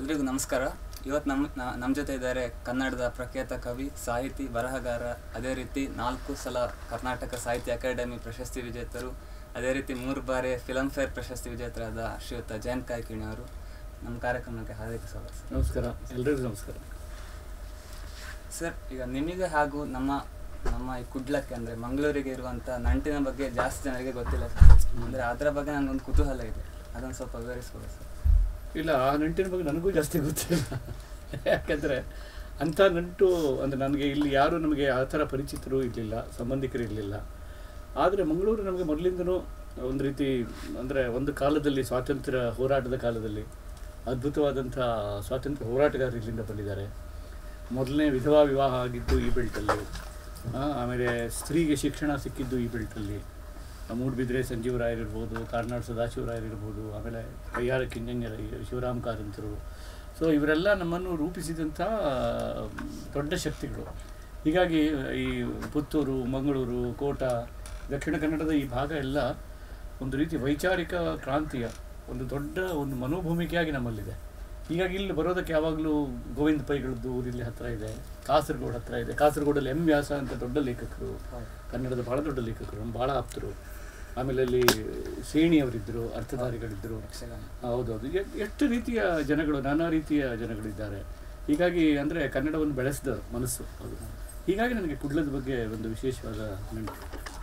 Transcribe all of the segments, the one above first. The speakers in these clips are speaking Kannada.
ಎಲ್ರಿಗೂ ನಮಸ್ಕಾರ ಇವತ್ತು ನಮ್ಮ ನಮ್ಮ ಜೊತೆ ಇದ್ದಾರೆ ಕನ್ನಡದ ಪ್ರಖ್ಯಾತ ಕವಿ ಸಾಹಿತಿ ಬರಹಗಾರ ಅದೇ ರೀತಿ ನಾಲ್ಕು ಸಲ ಕರ್ನಾಟಕ ಸಾಹಿತ್ಯ ಅಕಾಡೆಮಿ ಪ್ರಶಸ್ತಿ ವಿಜೇತರು ಅದೇ ರೀತಿ ಮೂರು ಬಾರಿ ಫಿಲಮ್ ಫೇರ್ ಪ್ರಶಸ್ತಿ ವಿಜೇತರಾದ ಶ್ರೀಯುತ ಜಯಂತ್ ಕಾಯ್ಕಿಣಿ ಅವರು ನಮ್ಮ ಕಾರ್ಯಕ್ರಮಕ್ಕೆ ಹಾರ್ದಿಕ ಸ್ವಾಗತ ಸರ್. ನಮಸ್ಕಾರ ಎಲ್ರಿಗೂ ನಮಸ್ಕಾರ ಸರ್ ಈಗ ನಿಮಗೆ ಹಾಗೂ ನಮ್ಮ ನಮ್ಮ ಈ ಕುಡ್ಲಕ್ಕೆ ಅಂದರೆ ಮಂಗಳೂರಿಗೆ ಇರುವಂಥ ನಂಟಿನ ಬಗ್ಗೆ ಜಾಸ್ತಿ ಜನರಿಗೆ ಗೊತ್ತಿಲ್ಲ ಸರ್ ಅಂದರೆ ಅದರ ಬಗ್ಗೆ ನನಗೊಂದು ಕುತೂಹಲ ಇದೆ ಅದನ್ನು ಸ್ವಲ್ಪ ವಿವರಿಸ್ಬೋದು ಸರ್ ಇಲ್ಲ ಆ ನಂಟಿನ ಬಗ್ಗೆ ನನಗೂ ಜಾಸ್ತಿ ಗೊತ್ತಿಲ್ಲ ಯಾಕಂದರೆ ಅಂಥ ನಂಟು ಅಂದರೆ ನನಗೆ ಇಲ್ಲಿ ಯಾರು ನಮಗೆ ಆ ಥರ ಪರಿಚಿತರು ಇರಲಿಲ್ಲ ಸಂಬಂಧಿಕರು ಇರಲಿಲ್ಲ ಆದರೆ ಮಂಗಳೂರು ನಮಗೆ ಮೊದಲಿಂದನೂ ಒಂದು ರೀತಿ ಅಂದರೆ ಒಂದು ಕಾಲದಲ್ಲಿ ಸ್ವಾತಂತ್ರ್ಯ ಹೋರಾಟದ ಕಾಲದಲ್ಲಿ ಅದ್ಭುತವಾದಂಥ ಸ್ವಾತಂತ್ರ್ಯ ಹೋರಾಟಗಾರರು ಇಲ್ಲಿಂದ ಬಂದಿದ್ದಾರೆ ಮೊದಲನೇ ವಿಧವಾ ವಿವಾಹ ಆಗಿದ್ದು ಈ ಬೆಲ್ಟಲ್ಲಿ ಆ, ಆಮೇಲೆ ಸ್ತ್ರೀಗೆ ಶಿಕ್ಷಣ ಸಿಕ್ಕಿದ್ದು ಈ ಬೆಲ್ಟಲ್ಲಿ ಮೂಡುಬಿದ್ರೆ ಸಂಜೀವರಾಯರಿರ್ಬೋದು ಕಾರ್ನಾಡ್ ಸದಾಶಿವರಾಯರಿರ್ಬೋದು ಆಮೇಲೆ ಕೈಯಾರ ಕಿಂಜಂಜರ ಶಿವರಾಮ್ ಕಾರಂತರು ಸೊ ಇವರೆಲ್ಲ ನಮ್ಮನ್ನು ರೂಪಿಸಿದಂಥ ದೊಡ್ಡ ಶಕ್ತಿಗಳು ಹೀಗಾಗಿ ಈ ಪುತ್ತೂರು ಮಂಗಳೂರು ಕೋಟ ದಕ್ಷಿಣ ಕನ್ನಡದ ಈ ಭಾಗ ಎಲ್ಲ ಒಂದು ರೀತಿ ವೈಚಾರಿಕ ಕ್ರಾಂತಿಯ ಒಂದು ದೊಡ್ಡ ಒಂದು ಮನೋಭೂಮಿಕೆಯಾಗಿ ನಮ್ಮಲ್ಲಿದೆ ಹೀಗಾಗಿ ಇಲ್ಲಿ ಬರೋದಕ್ಕೆ ಯಾವಾಗಲೂ ಗೋವಿಂದ ಪೈಗಳದ್ದು ಊರಿಲ್ಲಿ ಹತ್ರ ಇದೆ ಕಾಸರಗೋಡು ಹತ್ರ ಇದೆ ಕಾಸರಗೋಡಲ್ಲಿ ಎಂ ವ್ಯಾಸ ಅಂತ ದೊಡ್ಡ ಲೇಖಕರು ಕನ್ನಡದ ಬಹಳ ದೊಡ್ಡ ಲೇಖಕರು ನಮ್ಮ ಭಾಳ ಆಪ್ತರು ಆಮೇಲೆ ಅಲ್ಲಿ ಸೇಣಿಯವರಿದ್ದರು ಅರ್ಥಧಾರಿಗಳಿದ್ದರು ಯಕ್ಷಗಾನ ಹೌದೌದು ಎ- ಎಷ್ಟು ರೀತಿಯ ಜನಗಳು ನಾನಾ ರೀತಿಯ ಜನಗಳಿದ್ದಾರೆ ಹೀಗಾಗಿ ಅಂದರೆ ಕನ್ನಡವನ್ನು ಬೆಳೆಸಿದ ಮನಸ್ಸು ಅದು ಹೀಗಾಗಿ ನನಗೆ ಕುಡ್ಲದ ಬಗ್ಗೆ ಒಂದು ವಿಶೇಷವಾದ ನಂಟು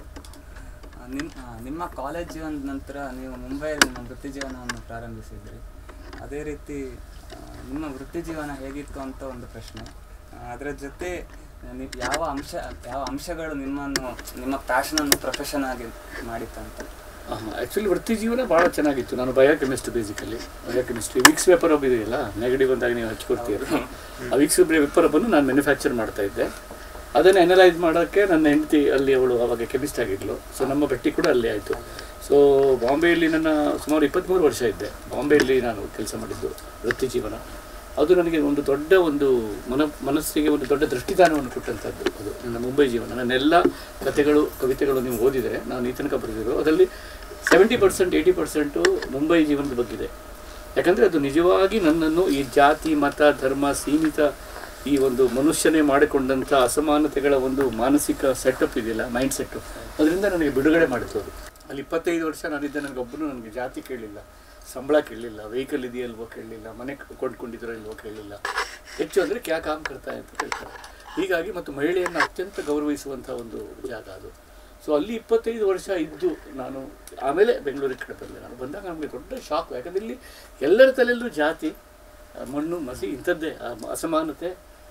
ಆ, ನಿಮ್ ಆ, ನಿಮ್ಮ ಕಾಲೇಜ್ ಜೀವನದ ನಂತರ ನೀವು ಮುಂಬೈಯಲ್ಲಿ ನಿಮ್ಮ ವೃತ್ತಿ ಜೀವನವನ್ನು ಪ್ರಾರಂಭಿಸಿದ್ರಿ ಅದೇ ರೀತಿ ಆ, ನಿಮ್ಮ ವೃತ್ತಿ ಜೀವನ ಹೇಗಿತ್ತು ಅಂತ ಒಂದು ಪ್ರಶ್ನೆ ಆ, ಅದರ ಜೊತೆ ನೀವು ಯಾವ ಅಂಶ ಯಾವ ಅಂಶಗಳು ನಿಮ್ಮನ್ನು ನಿಮ್ಮ ಪ್ಯಾಷನನ್ನು ಪ್ರೊಫೆಷನ್ ಆಗಿ ಮಾಡಿತ್ತಂತ ಆ್ಯಕ್ಚುಲಿ ವೃತ್ತಿ ಜೀವನ ಭಾಳ ಚೆನ್ನಾಗಿತ್ತು ನಾನು ಬಯೋಕೆಮಿಸ್ಟ್ ಬೇಸಿಕಲಿ ಬಯೋಕೆಮಿಸ್ಟ್ರಿ ವಿಕ್ಸ್ ಪೇಪರ್ ಒಬ್ಬ ಇದೆಯಲ್ಲ ನೆಗಟಿವ್ ಅಂದಾಗ ನೀವು ಹಚ್ಕೊಡ್ತೀರಿ ಆ ವಿಕ್ಸ್ ಪೇಪರ್ ಒಬ್ಬನ್ನು ನಾನು ಮ್ಯಾನುಫ್ಯಾಕ್ಚರ್ ಮಾಡ್ತಾ ಇದ್ದೆ ಅದನ್ನು ಅನಲೈಸ್ ಮಾಡೋಕ್ಕೆ ನನ್ನ ಹೆಂಡತಿ ಅಲ್ಲಿ ಅವಳು ಅವಾಗ ಕೆಮಿಸ್ಟ್ ಆಗಿದ್ಲು ಸೊ ನಮ್ಮ ಭೇಟಿ ಕೂಡ ಅಲ್ಲಿ ಆಯಿತು ಸೊ ಬಾಂಬೆಯಲ್ಲಿ ನನ್ನ ಸುಮಾರು ಇಪ್ಪತ್ತ್ಮೂರು ವರ್ಷ ಇದ್ದೆ ಬಾಂಬೆಯಲ್ಲಿ ನಾನು ಕೆಲಸ ಮಾಡಿದ್ದು ವೃತ್ತಿ ಜೀವನ ಅದು ನನಗೆ ಒಂದು ದೊಡ್ಡ ಒಂದು ಮನ ಮನಸ್ಸಿಗೆ ಒಂದು ದೊಡ್ಡ ದೃಷ್ಟಿದಾನವನ್ನು ಕೊಟ್ಟಂಥದ್ದು ಅದು ನನ್ನ ಮುಂಬೈ ಜೀವನ ನನ್ನೆಲ್ಲ ಕಥೆಗಳು ಕವಿತೆಗಳು ನೀವು ಓದಿದರೆ ನಾನು ಈ ತನಕ ಬರೆದಿರೋ ಅದರಲ್ಲಿ seventy percent eighty percent Mumbai ಜೀವನದ ಬಗ್ಗಿದೆ ಯಾಕಂದರೆ ಅದು ನಿಜವಾಗಿ ನನ್ನನ್ನು ಈ ಜಾತಿ ಮತ ಧರ್ಮ ಸೀಮಿತ ಈ ಒಂದು ಮನುಷ್ಯನೇ ಮಾಡಿಕೊಂಡಂಥ ಅಸಮಾನತೆಗಳ ಒಂದು ಮಾನಸಿಕ ಸೆಟಪ್ ಇದೆಯಲ್ಲ ಮೈಂಡ್ ಸೆಟ್ಟು ಅದರಿಂದ ನನಗೆ ಬಿಡುಗಡೆ ಮಾಡಿತು ಅದು ಅಲ್ಲಿ ಇಪ್ಪತ್ತೈದು ವರ್ಷ ನಾನಿದ್ದೆ ನನಗೊಬ್ಬನು ನನಗೆ ಜಾತಿ ಕೇಳಲಿಲ್ಲ ಸಂಬಳ ಕೇಳಲಿಲ್ಲ ವೆಹಿಕಲ್ ಇದೆಯಲ್ವೋ ಕೇಳಲಿಲ್ಲ ಮನೆ ಕೊಂಡ್ಕೊಂಡಿದ್ರೋ ಇಲ್ವೋ ಕೇಳಲಿಲ್ಲ ಹೆಚ್ಚು ಅಂದರೆ ಕ್ಯಾ ಕಾಮ್ ಕರ್ತಾ ಅಂತ ಕೇಳ್ತಾರೆ ಹೀಗಾಗಿ ಮತ್ತು ಮಹಿಳೆಯನ್ನು ಅತ್ಯಂತ ಗೌರವಿಸುವಂಥ ಒಂದು ಜಾಗ ಅದು ಸೊ ಅಲ್ಲಿ ಇಪ್ಪತ್ತೈದು ವರ್ಷ ಇದ್ದು ನಾನು ಆಮೇಲೆ ಬೆಂಗಳೂರಿಗೆ ಕಡೆ ಬಂದೆ ನಾನು ಬಂದಾಗ ನಮಗೆ ದೊಡ್ಡ ಶಾಕ್ ಯಾಕಂದ್ರೆ ಇಲ್ಲಿ ಎಲ್ಲರ ತಲೆಯಲ್ಲೂ ಜಾತಿ ಆ, ಮಣ್ಣು ಮಸಿ ಇಂಥದ್ದೇ ಆ ಮ- ಅಸಮಾನತೆ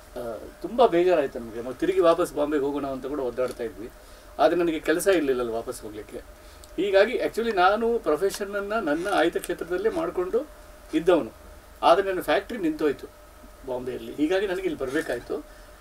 ತುಂಬ ಬೇಜಾರಾಯಿತು ನಮಗೆ ಮತ್ತು ತಿರುಗಿ ವಾಪಸ್ ಬಾಂಬೆಗೆ ಹೋಗೋಣ ಅಂತ ಕೂಡ ಒದ್ದಾಡ್ತಾ ಇದ್ವಿ ಆದರೆ ನನಗೆ ಕೆಲಸ ಇರಲಿಲ್ಲಲ್ಲ ವಾಪಸ್ ಹೋಗಲಿಕ್ಕೆ ಹೀಗಾಗಿ ಆ್ಯಕ್ಚುಲಿ ನಾನು ಪ್ರೊಫೆಷನನ್ನು ನನ್ನ ಆಯ್ದ ಕ್ಷೇತ್ರದಲ್ಲೇ ಮಾಡಿಕೊಂಡು ಇದ್ದವನು ಆದರೆ ನನ್ನ ಫ್ಯಾಕ್ಟ್ರಿ ನಿಂತೋಯ್ತು ಬಾಂಬೆಯಲ್ಲಿ ಹೀಗಾಗಿ ನನಗೆ ಇಲ್ಲಿ ಬರಬೇಕಾಯ್ತು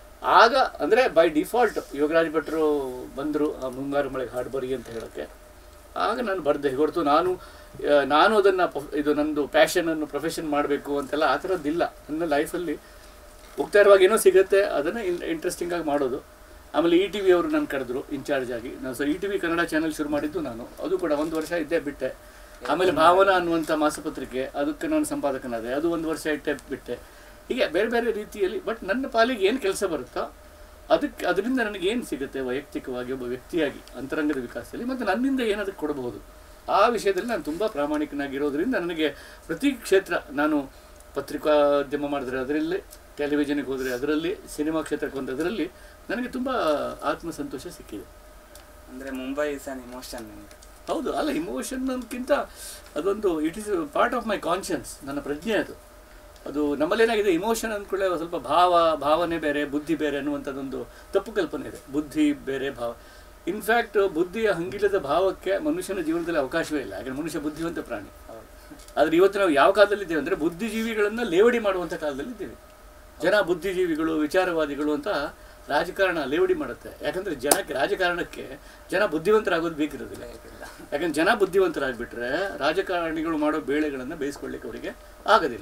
ಆಗ ಅಂದರೆ ಬೈ ಡಿಫಾಲ್ಟ್ ಯೋಗರಾಜ್ ಭಟ್ರು ಬಂದರು ಆ ಮುಂಗಾರು ಮಳೆಗೆ ಹಾಡು ಬರಿ ಅಂತ ಹೇಳೋಕ್ಕೆ ಆಗ ನಾನು ಬರೆದೆ ಹೊರತು ನಾನು ಆ, ನಾನು ಅದನ್ನು ಇದು ನಂದು ಪ್ಯಾಷನನ್ನು ಪ್ರೊಫೆಷನ್ ಮಾಡಬೇಕು ಅಂತೆಲ್ಲ ಆ ಥರದ್ದಿಲ್ಲ ನನ್ನ ಲೈಫಲ್ಲಿ ಹೋಗ್ತಾ ಇರುವಾಗ ಏನೋ ಸಿಗುತ್ತೆ ಅದನ್ನು ಇನ್ ಇಂಟ್ರೆಸ್ಟಿಂಗ್ ಆಗಿ ಮಾಡೋದು ಆಮೇಲೆ ಇ ಟಿ ವಿ ಅವರು ನಾನು ಕರೆದ್ರು ಇನ್ಚಾರ್ಜ್ ಆಗಿ ನಾನು so E T V Kannada channel ಶುರು ಮಾಡಿದ್ದು ನಾನು ಅದು ಕೂಡ ಒಂದು ವರ್ಷ ಇದ್ದೇ ಬಿಟ್ಟೆ ಆಮೇಲೆ ಭಾವನಾ ಅನ್ನುವಂಥ ಮಾಸಪತ್ರಿಕೆ ಅದಕ್ಕೆ ನಾನು ಸಂಪಾದಕನಾದೆ ಅದು ಒಂದು ವರ್ಷ ಇಟ್ಟೆ ಬಿಟ್ಟೆ ಹೀಗೆ ಬೇರೆ ಬೇರೆ ರೀತಿಯಲ್ಲಿ ಬಟ್ ನನ್ನ ಪಾಲಿಗೆ ಏನು ಕೆಲಸ ಬರುತ್ತೋ ಅದಕ್ಕೆ ಅದರಿಂದ ನನಗೆ ಏನು ಸಿಗುತ್ತೆ ವೈಯಕ್ತಿಕವಾಗಿ ಒಬ್ಬ ವ್ಯಕ್ತಿಯಾಗಿ ಅಂತರಂಗದ ವಿಕಾಸದಲ್ಲಿ ಮತ್ತು ನನ್ನಿಂದ ಏನದಕ್ಕೆ ಕೊಡಬಹುದು ಆ ವಿಷಯದಲ್ಲಿ ನಾನು ತುಂಬ ಪ್ರಾಮಾಣಿಕನಾಗಿರೋದ್ರಿಂದ ನನಗೆ ಪ್ರತಿ ಕ್ಷೇತ್ರ ನಾನು ಪತ್ರಿಕೋದ್ಯಮ ಮಾಡಿದ್ರೆ ಅದರಲ್ಲಿ ಟೆಲಿವಿಷನ್ಗೆ ಹೋದರೆ ಅದರಲ್ಲಿ ಸಿನಿಮಾ ಕ್ಷೇತ್ರಕ್ಕೆ ಬಂದ ಅದರಲ್ಲಿ ನನಗೆ ತುಂಬ ಆತ್ಮಸಂತೋಷ ಸಿಕ್ಕಿದೆ ಅಂದರೆ ಮುಂಬೈ ಇಸ್ ಅನ್ ಇಮೋಷನ್ ನಿಮಗೆ ಹೌದು ಅಲ್ಲ ಇಮೋಷನ್ ಅನ್ನೋದಕ್ಕಿಂತ ಅದೊಂದು it is part of my conscience ನನ್ನ ಪ್ರಜ್ಞೆ ಅದು ಅದು ನಮ್ಮಲ್ಲೇನಾಗಿದೆ ಇಮೋಷನ್ ಅಂದ್ಕೊಳ್ಳೆ ಸ್ವಲ್ಪ ಭಾವ ಭಾವನೆ ಬೇರೆ ಬುದ್ಧಿ ಬೇರೆ ಅನ್ನುವಂಥದ್ದೊಂದು ತಪ್ಪು ಕಲ್ಪನೆ ಇದೆ ಬುದ್ಧಿ ಬೇರೆ ಭಾವ ಇನ್ಫ್ಯಾಕ್ಟ್ ಬುದ್ಧಿಯ ಹಂಗಿಲದ ಭಾವಕ್ಕೆ ಮನುಷ್ಯನ ಜೀವನದಲ್ಲಿ ಅವಕಾಶವೇ ಇಲ್ಲ ಯಾಕಂದ್ರೆ ಮನುಷ್ಯ ಬುದ್ಧಿವಂತ ಪ್ರಾಣಿ ಆದರೆ ಇವತ್ತು ನಾವು ಯಾವ ಕಾಲದಲ್ಲಿದ್ದೇವೆ ಅಂದರೆ ಬುದ್ಧಿಜೀವಿಗಳನ್ನು ಲೇವಡಿ ಮಾಡುವಂಥ ಕಾಲದಲ್ಲಿದ್ದೇವೆ ಜನ ಬುದ್ಧಿಜೀವಿಗಳು ವಿಚಾರವಾದಿಗಳು ಅಂತ ರಾಜಕಾರಣ ಲೇವಡಿ ಮಾಡುತ್ತೆ ಯಾಕಂದ್ರೆ ಜನಕ್ಕೆ ರಾಜಕಾರಣಕ್ಕೆ ಜನ ಬುದ್ಧಿವಂತರಾಗೋದು ಬೇಕಿರೋದಿಲ್ಲ ಯಾಕಂದ್ರೆ ಜನ ಬುದ್ಧಿವಂತರಾಗ್ಬಿಟ್ರೆ ರಾಜಕಾರಣಿಗಳು ಮಾಡೋ ಬೇಳೆಗಳನ್ನು ಬೇಯಿಸ್ಕೊಳ್ಳಿಕ್ಕೆ ಅವರಿಗೆ ಆಗೋದಿಲ್ಲ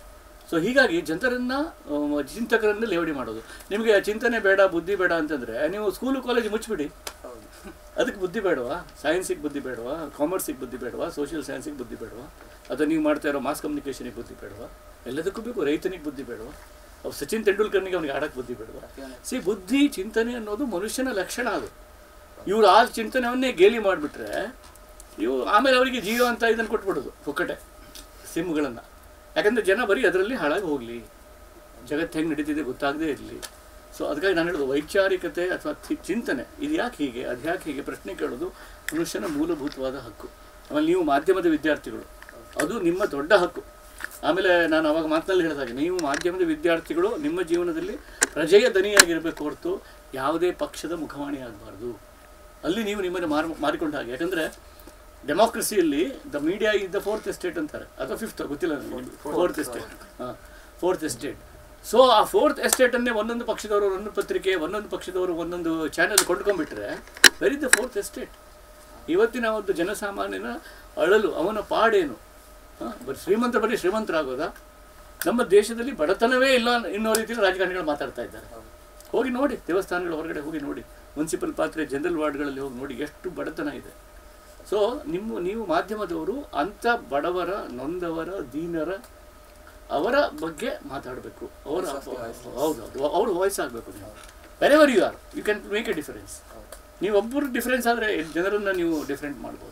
ಸೊ ಹೀಗಾಗಿ ಜನರನ್ನ ಆ, ಚಿಂತಕರನ್ನ ಲೇವಡಿ ಮಾಡೋದು ನಿಮಗೆ ಚಿಂತನೆ ಬೇಡ ಬುದ್ಧಿ ಬೇಡ ಅಂತಂದ್ರೆ ನೀವು ಸ್ಕೂಲು ಕಾಲೇಜ್ ಮುಚ್ಚಿಬಿಡಿ ಹೌದು ಅದಕ್ಕೆ ಬುದ್ಧಿ ಬೇಡವಾ ಸೈನ್ಸಿಗೆ ಬುದ್ಧಿ ಬೇಡವಾ ಕಾಮರ್ಸಿಗೆ ಬುದ್ಧಿ ಬೇಡವಾ ಸೋಷಿಯಲ್ ಸೈನ್ಸಿಗೆ ಬುದ್ಧಿ ಬೇಡವಾ ಅಥವಾ ನೀವು ಮಾಡ್ತಾ ಇರೋ ಮಾಸ್ ಕಮ್ಯುನಿಕೇಷನಿಗೆ ಬುದ್ಧಿ ಬೇಡವಾ ಎಲ್ಲದಕ್ಕೂ ಬೇಕು ರೈತನಿಗೆ ಬುದ್ಧಿ ಬೇಡವಾ ಅವ್ ಸಚಿನ್ ತೆಂಡೂಲ್ಕರ್ನಿಗೆ ಅವ್ನಿಗೆ ಆಡಕ್ಕೆ ಬುದ್ಧಿ ಬೇಡವಾ ಸಿ ಬುದ್ಧಿ ಚಿಂತನೆ ಅನ್ನೋದು ಮನುಷ್ಯನ ಲಕ್ಷಣ ಅದು ಇವ್ರು ಆ ಚಿಂತನೆಯನ್ನೇ ಗೇಲಿ ಮಾಡಿಬಿಟ್ರೆ ಇವು ಆಮೇಲೆ ಅವರಿಗೆ ಜಿಯೋ ಅಂತ ಇದನ್ನು ಕೊಟ್ಬಿಡೋದು ಪುಕ್ಕಟೆ ಸಿಮ್ಗಳನ್ನು ಯಾಕಂದರೆ ಜನ ಬರೀ ಅದರಲ್ಲಿ ಹಾಳಾಗಿ ಹೋಗಲಿ ಜಗತ್ತು ಹೆಂಗೆ ನಡೀತಿದೆ ಗೊತ್ತಾಗದೇ ಇರಲಿ ಸೊ ಅದಕ್ಕಾಗಿ ನಾನು ಹೇಳೋದು ವೈಚಾರಿಕತೆ ಅಥವಾ ಚಿ- ಚಿಂತನೆ ಇದು ಯಾಕೆ ಹೀಗೆ ಅದು ಯಾಕೆ ಹೀಗೆ ಪ್ರಶ್ನೆ ಕೇಳೋದು ಮನುಷ್ಯನ ಮೂಲಭೂತವಾದ ಹಕ್ಕು ಆಮೇಲೆ ನೀವು ಮಾಧ್ಯಮದ ವಿದ್ಯಾರ್ಥಿಗಳು ಅದು ನಿಮ್ಮ ದೊಡ್ಡ ಹಕ್ಕು ಆಮೇಲೆ ನಾನು ಅವಾಗ ಮಾತಲ್ಲಿ ಹೇಳಿದಾಗ ನೀವು ಮಾಧ್ಯಮದ ವಿದ್ಯಾರ್ಥಿಗಳು ನಿಮ್ಮ ಜೀವನದಲ್ಲಿ ಪ್ರಜೆಯ ದನಿಯಾಗಿರಬೇಕು ಹೊರತು ಯಾವುದೇ ಪಕ್ಷದ ಮುಖವಾಣಿ ಆಗಬಾರ್ದು ಅಲ್ಲಿ ನೀವು ನಿಮ್ಮನ್ನು ಮಾರ್ ಮಾರಿಕೊಂಡ ಹಾಗೆ ಯಾಕಂದರೆ ಡೆಮಾಕ್ರಸಿಯಲ್ಲಿ the media is the fourth estate ಅಂತಾರೆ ಅಥವಾ ಫಿಫ್ತ್ ಗೊತ್ತಿಲ್ಲ ನನಗೆ ಫೋರ್ತ್ ಎಸ್ಟೇಟ್ ಹಾಂ ಫೋರ್ತ್ ಎಸ್ಟೇಟ್ ಸೊ ಆ ಫೋರ್ತ್ ಎಸ್ಟೇಟನ್ನೇ ಒಂದೊಂದು ಪಕ್ಷದವರು ಒಂದೊಂದು ಪತ್ರಿಕೆ ಒಂದೊಂದು ಪಕ್ಷದವರು ಒಂದೊಂದು ಚಾನೆಲ್ ಕೊಂಡ್ಕೊಂಡ್ಬಿಟ್ರೆ ವೆರಿ ದ ಫೋರ್ತ್ ಎಸ್ಟೇಟ್ ಇವತ್ತಿನ ಒಂದು ಜನಸಾಮಾನ್ಯನ ಅಳಲು ಅವನ ಪಾಡೇನು ಹಾಂ ಬರೀ ಶ್ರೀಮಂತ ಬರೀ ಶ್ರೀಮಂತರಾಗೋದಾ ನಮ್ಮ ದೇಶದಲ್ಲಿ ಬಡತನವೇ ಇಲ್ಲ ಅನ್ನೋ ರೀತಿಯಲ್ಲಿ ರಾಜಕಾರಣಿಗಳು ಮಾತಾಡ್ತಾ ಇದ್ದಾರೆ ಹೋಗಿ ನೋಡಿ ದೇವಸ್ಥಾನಗಳ ಹೊರಗಡೆ ಹೋಗಿ ನೋಡಿ ಮುನ್ಸಿಪಲ್ ಪಾತ್ರೆ ಜನರಲ್ ವಾರ್ಡ್ಗಳಲ್ಲಿ ಹೋಗಿ ನೋಡಿ ಎಷ್ಟು ಬಡತನ ಇದೆ ಸೊ ನಿಮ್ಮ ನೀವು ಮಾಧ್ಯಮದವರು ಅಂಥ ಬಡವರ ನೊಂದವರ ದೀನರ ಅವರ ಬಗ್ಗೆ ಮಾತಾಡಬೇಕು ಅವರ ಹೌದೌದು ಅವ್ರ ವಾಯ್ಸ್ ಆಗಬೇಕು ನೀವು wherever you are you can make a difference ನೀವು ಒಬ್ಬರು ಡಿಫರೆನ್ಸ್ ಆದರೆ ಜನರನ್ನು ನೀವು ಡಿಫ್ರೆಂಟ್ ಮಾಡ್ಬೋದು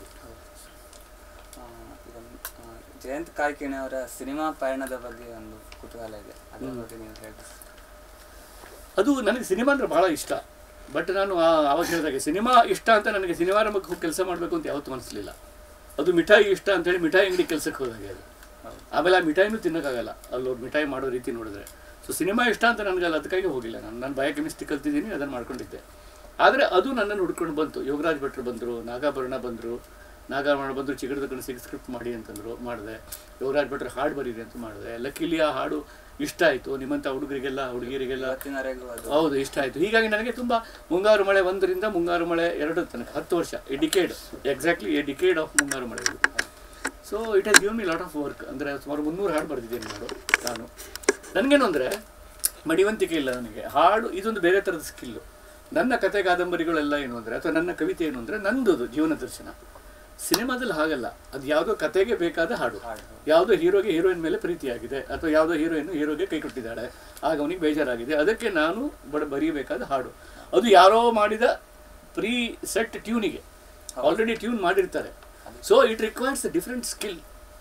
ಆ, ಇದೊಂದು, ಆ, ಜಯಂತ್ ಕಾಯ್ಕಿಣಿ ಅವರ ಸಿನಿಮಾ ಪಯಣದ ಬಗ್ಗೆ ಒಂದು ಕುತೂಹಲ ಇದೆ ಅದ್ರ ಬಗ್ಗೆ ನೀವು ಹೇಳಿ ಅದು ನನಗೆ ಸಿನಿಮಾ ಅಂದರೆ ಭಾಳ ಇಷ್ಟ ಬಟ್ ನಾನು ಆ- ಆವಾಗ ಹೇಳಿದಾಗೆ ಸಿನಿಮಾ ಇಷ್ಟ ಅಂತ ನನಗೆ ಸಿನಿಮಾ ರಂಗಕ್ಕೆ ಹೋಗಿ ಕೆಲಸ ಮಾಡಬೇಕು ಅಂತ ಯಾವತ್ತೂ ಅನಿಸ್ಲಿಲ್ಲ ಅದು ಮಿಠಾಯಿ ಇಷ್ಟ ಅಂತೇಳಿ ಮಿಠಾಯಿ ಅಂಗಡಿ ಕೆಲಸಕ್ಕೆ ಹೋದಾಗೆ ಅದು ಆಮೇಲೆ ಆ ಮಿಠಾಯಿನೂ ತಿನ್ನೋಕ್ಕಾಗಲ್ಲ ಅಲ್ಲೋರು ಮಿಠಾಯಿ ಮಾಡೋ ರೀತಿ ನೋಡಿದ್ರೆ ಸೊ ಸಿನಿಮಾ ಇಷ್ಟ ಅಂತ ನನಗಲ್ಲ ಅದಕ್ಕಾಗಿ ಹೋಗಿಲ್ಲ ನಾನು ನಾನು ಬಯೋಕೆಮಿಸ್ಟ್ರಿ ಕಲ್ತಿದ್ದೀನಿ ಅದನ್ನು ಮಾಡ್ಕೊಂಡಿದ್ದೆ ಆದರೆ ಅದು ನನ್ನನ್ನು ಹುಡ್ಕೊಂಡು ಬಂತು ಯೋಗರಾಜ್ ಭಟ್ರು ಬಂದರು ನಾಗಾಭರಣ ಬಂದರು ನಾಗಾಭರಣ ಬಂದರು ಚಿಗಡದ ಕಡೆ ಸಿಗ್ ಸ್ಕ್ರಿಪ್ಟ್ ಮಾಡಿ ಅಂತಂದರು ಮಾಡಿದೆ ಯೋಗರಾಜ್ ಭಟ್ರು ಹಾಡು ಬರೀರಿ ಅಂತ ಮಾಡಿದೆ ಲಕ್ಕಿಲಿ ಆ ಹಾಡು ಇಷ್ಟ ಆಯಿತು ನಿಮ್ಮಂಥ ಹುಡುಗರಿಗೆಲ್ಲ ಹುಡುಗಿಯರಿಗೆಲ್ಲ ಇವತ್ತಿನವರೆಗೂ ಅದು ಹೌದು ಇಷ್ಟ ಆಯಿತು ಹೀಗಾಗಿ ನನಗೆ ತುಂಬ ಮುಂಗಾರು ಮಳೆ ಒಂದರಿಂದ ಮುಂಗಾರು ಮಳೆ ಎರಡು ತನಕ ಹತ್ತು ವರ್ಷ a decade exactly a decade of Mungaru Male ಇದು so it has given me lot of work ಅಂದರೆ ಸುಮಾರು ಮುನ್ನೂರು ಹಾಡು ಬರೆದಿದ್ದೇನೆ ನಾನು ನಾನು ನನಗೇನು ಅಂದರೆ ಮಡಿವಂತಿಕೆ ಇಲ್ಲ ನನಗೆ ಹಾಡು ಇದೊಂದು ಬೇರೆ ಥರದ ಸ್ಕಿಲ್ಲು ನನ್ನ ಕತೆ ಕಾದಂಬರಿಗಳೆಲ್ಲ ಏನು ಅಂದರೆ ಅಥವಾ ನನ್ನ ಕವಿತೆ ಏನು ಅಂದರೆ ನಂದು ಜೀವನ ದರ್ಶನ ಸಿನಿಮಾದಲ್ಲಿ ಹಾಗಲ್ಲ ಅದು ಯಾವುದೋ ಕತೆಗೆ ಬೇಕಾದ ಹಾಡು ಯಾವುದೋ ಹೀರೋಗೆ ಹೀರೋಯಿನ್ ಮೇಲೆ ಪ್ರೀತಿಯಾಗಿದೆ ಅಥವಾ ಯಾವುದೋ ಹೀರೋಯಿನ್ ಹೀರೋಗೆ ಕೈ ಕೊಟ್ಟಿದ್ದಾಳೆ ಆಗ ಅವನಿಗೆ ಬೇಜಾರಾಗಿದೆ ಅದಕ್ಕೆ ನಾನು ಬಡ ಬರೀಬೇಕಾದ ಹಾಡು ಅದು ಯಾರೋ ಮಾಡಿದ ಪ್ರೀ ಸೆಟ್ ಟ್ಯೂನಿಗೆ ಆಲ್ರೆಡಿ ಟ್ಯೂನ್ ಮಾಡಿರ್ತಾರೆ so it requires different skill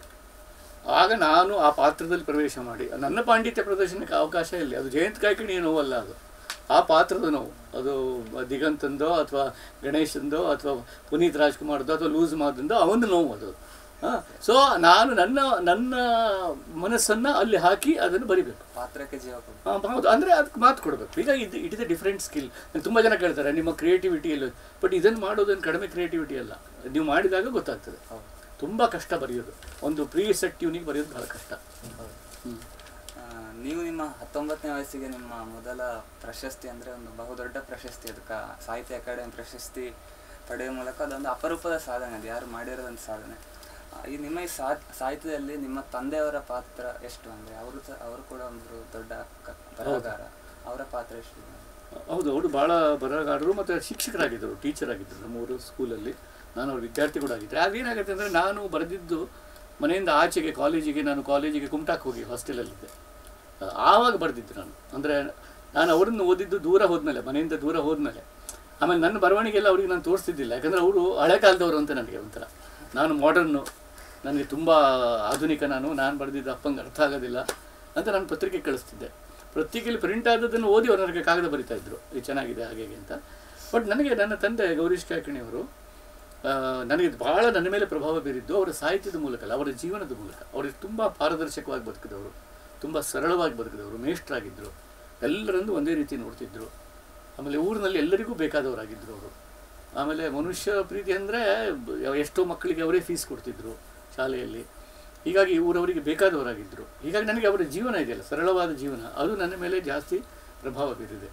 ಆಗ ನಾನು ಆ ಪಾತ್ರದಲ್ಲಿ ಪ್ರವೇಶ ಮಾಡಿ ನನ್ನ ಪಾಂಡಿತ್ಯ ಪ್ರದರ್ಶನಕ್ಕೆ ಅವಕಾಶ ಇಲ್ಲ ಅದು ಜಯಂತ್ ಕಾಯ್ಕಿಣಿ ನೋವಲ್ಲ ಅದು ಆ ಪಾತ್ರದ ನೋವು ಅದು ದಿಗಂತಂದೋ ಅಥವಾ ಗಣೇಶಂದೋ ಅಥವಾ ಪುನೀತ್ ರಾಜ್ಕುಮಾರ್ದೋ ಅಥವಾ ಲೂಸ್ ಮಾದಂದೋ ಅವನ ನೋವು ಅದು ಸೊ ನಾನು ನನ್ನ ನನ್ನ ಮನಸ್ಸನ್ನು ಅಲ್ಲಿ ಹಾಕಿ ಅದನ್ನು ಬರಿಬೇಕು ಪಾತ್ರಕ್ಕೆ ಜೀವ ಕೊಡು ಆ, ಹೌದು ಅಂದರೆ ಅದಕ್ಕೆ ಮಾತು ಕೊಡಬೇಕು ಈಗ ಇದು it is a different skill ತುಂಬ ಜನ ಕೇಳ್ತಾರೆ ನಿಮ್ಮ ಕ್ರಿಯೇಟಿವಿಟಿ ಎಲ್ಲ ಬಟ್ ಇದನ್ನು ಮಾಡೋದೇನು ಕಡಿಮೆ ಕ್ರಿಯೇಟಿವಿಟಿ ಅಲ್ಲ ನೀವು ಮಾಡಿದಾಗ ಗೊತ್ತಾಗ್ತದೆ ಹೌದು ತುಂಬ ಕಷ್ಟ ಬರೆಯೋದು ಒಂದು ಪ್ರೀ ಸೆಟ್ ಟ್ಯೂನಿಗೆ ಬರೆಯೋದು ಬಹಳ ಕಷ್ಟ ಹ್ಮ್. ಆ, ನೀವು ನಿಮ್ಮ ಹತ್ತೊಂಬತ್ತನೇ ವಯಸ್ಸಿಗೆ ನಿಮ್ಮ ಮೊದಲ ಪ್ರಶಸ್ತಿ ಅಂದರೆ ಒಂದು ಬಹುದೊಡ್ಡ ಪ್ರಶಸ್ತಿ ಅದಕ್ಕೆ ಸಾಹಿತ್ಯ ಅಕಾಡೆಮಿ ಪ್ರಶಸ್ತಿ ಪಡೆಯುವ ಮೂಲಕ ಅದೊಂದು ಅಪರೂಪದ ಸಾಧನೆ ಅದು ಯಾರು ಮಾಡಿರೋದಂತ ಸಾಧನೆ ಆ, ಈ ನಿಮ್ಮ ಈ ಸಾ ಸಾಹಿತ್ಯದಲ್ಲಿ ನಿಮ್ಮ ತಂದೆಯವರ ಪಾತ್ರ ಎಷ್ಟು ಅಂದರೆ ಅವರು ಸಹ ಅವರು ಕೂಡ ಒಂದು ದೊಡ್ಡ ಕ- ಬರಹಗಾರ ಅವರ ಪಾತ್ರ ಎಷ್ಟು ಹೌದು ಅವರು ಭಾಳ ಬರಹಗಾರರು ಮತ್ತು ಶಿಕ್ಷಕರಾಗಿದ್ದರು ಟೀಚರ್ ಆಗಿದ್ದರು ನಮ್ಮೂರು ಸ್ಕೂಲಲ್ಲಿ ನಾನು ಅವ್ರ ವಿದ್ಯಾರ್ಥಿ ಕೂಡ ಆಗಿದ್ದೆ ಅದೇನಾಗುತ್ತೆ ಅಂದರೆ ನಾನು ಬರೆದಿದ್ದು ಮನೆಯಿಂದ ಆಚೆಗೆ ಕಾಲೇಜಿಗೆ ನಾನು ಕಾಲೇಜಿಗೆ ಕುಮಟಾಕ್ ಹೋಗಿ ಹಾಸ್ಟೆಲಲ್ಲಿದ್ದೆ ಆವಾಗ ಬರೆದಿದ್ದು ನಾನು ಅಂದರೆ ನಾನು ಅವರನ್ನು ಓದಿದ್ದು ದೂರ ಹೋದ್ಮೇಲೆ ಮನೆಯಿಂದ ದೂರ ಹೋದ್ಮೇಲೆ ಆಮೇಲೆ ನನ್ನ ಬರವಣಿಗೆ ಎಲ್ಲ ಅವರಿಗೆ ನಾನು ತೋರಿಸ್ತಿದ್ದಿಲ್ಲ ಯಾಕಂದರೆ ಅವರು ಹಳೆ ಕಾಲದವರು ಅಂತ ನನಗೆ ಒಂಥರ ನಾನು ಮಾಡರ್ನು ನನಗೆ ತುಂಬ ಆಧುನಿಕ ನಾನು ನಾನು ಬರೆದಿದ್ದು ಅಪ್ಪಂಗೆ ಅರ್ಥ ಆಗೋದಿಲ್ಲ ಅಂತ ನಾನು ಪತ್ರಿಕೆ ಕಳಿಸ್ತಿದ್ದೆ ಪತ್ರಿಕೆಯಲ್ಲಿ ಪ್ರಿಂಟ್ ಆದದ್ದನ್ನು ಓದಿ ಅವ್ರು ನನಗೆ ಕಾಗದ ಬರಿತಾ ಇದ್ರು ಇದು ಚೆನ್ನಾಗಿದೆ ಹಾಗೆ ಹೀಗೆ ಅಂತ ಬಟ್ ನನಗೆ ನನ್ನ ತಂದೆ ಗೌರೀಶ್ ಕಾಕಿಣಿಯವರು ಆ, ನನಗೆ ಭಾಳ ನನ್ನ ಮೇಲೆ ಪ್ರಭಾವ ಬೀರಿದ್ದು ಅವರ ಸಾಹಿತ್ಯದ ಮೂಲಕ ಅಲ್ಲ ಅವರ ಜೀವನದ ಮೂಲಕ ಅವರು ತುಂಬ ಪಾರದರ್ಶಕವಾಗಿ ಬದುಕಿದವರು ತುಂಬ ಸರಳವಾಗಿ ಬದುಕಿದವರು ಮೇಷ್ಟ್ರಾಗಿದ್ದರು ಎಲ್ಲರನ್ನು ಒಂದೇ ರೀತಿ ನೋಡ್ತಿದ್ರು ಆಮೇಲೆ ಊರಿನಲ್ಲಿ ಎಲ್ಲರಿಗೂ ಬೇಕಾದವರಾಗಿದ್ದರು ಅವರು ಆಮೇಲೆ ಮನುಷ್ಯ ಪ್ರೀತಿ ಅಂದರೆ ಎಷ್ಟೋ ಮಕ್ಕಳಿಗೆ ಅವರೇ ಫೀಸ್ ಕೊಡ್ತಿದ್ರು ಶಾಲೆಯಲ್ಲಿ ಹೀಗಾಗಿ ಊರವರಿಗೆ ಬೇಕಾದವರಾಗಿದ್ದರು ಹೀಗಾಗಿ ನನಗೆ ಅವರ ಜೀವನ ಇದೆಯಲ್ಲ ಸರಳವಾದ ಜೀವನ ಅದು ನನ್ನ ಮೇಲೆ ಜಾಸ್ತಿ ಪ್ರಭಾವ ಬೀರಿದೆ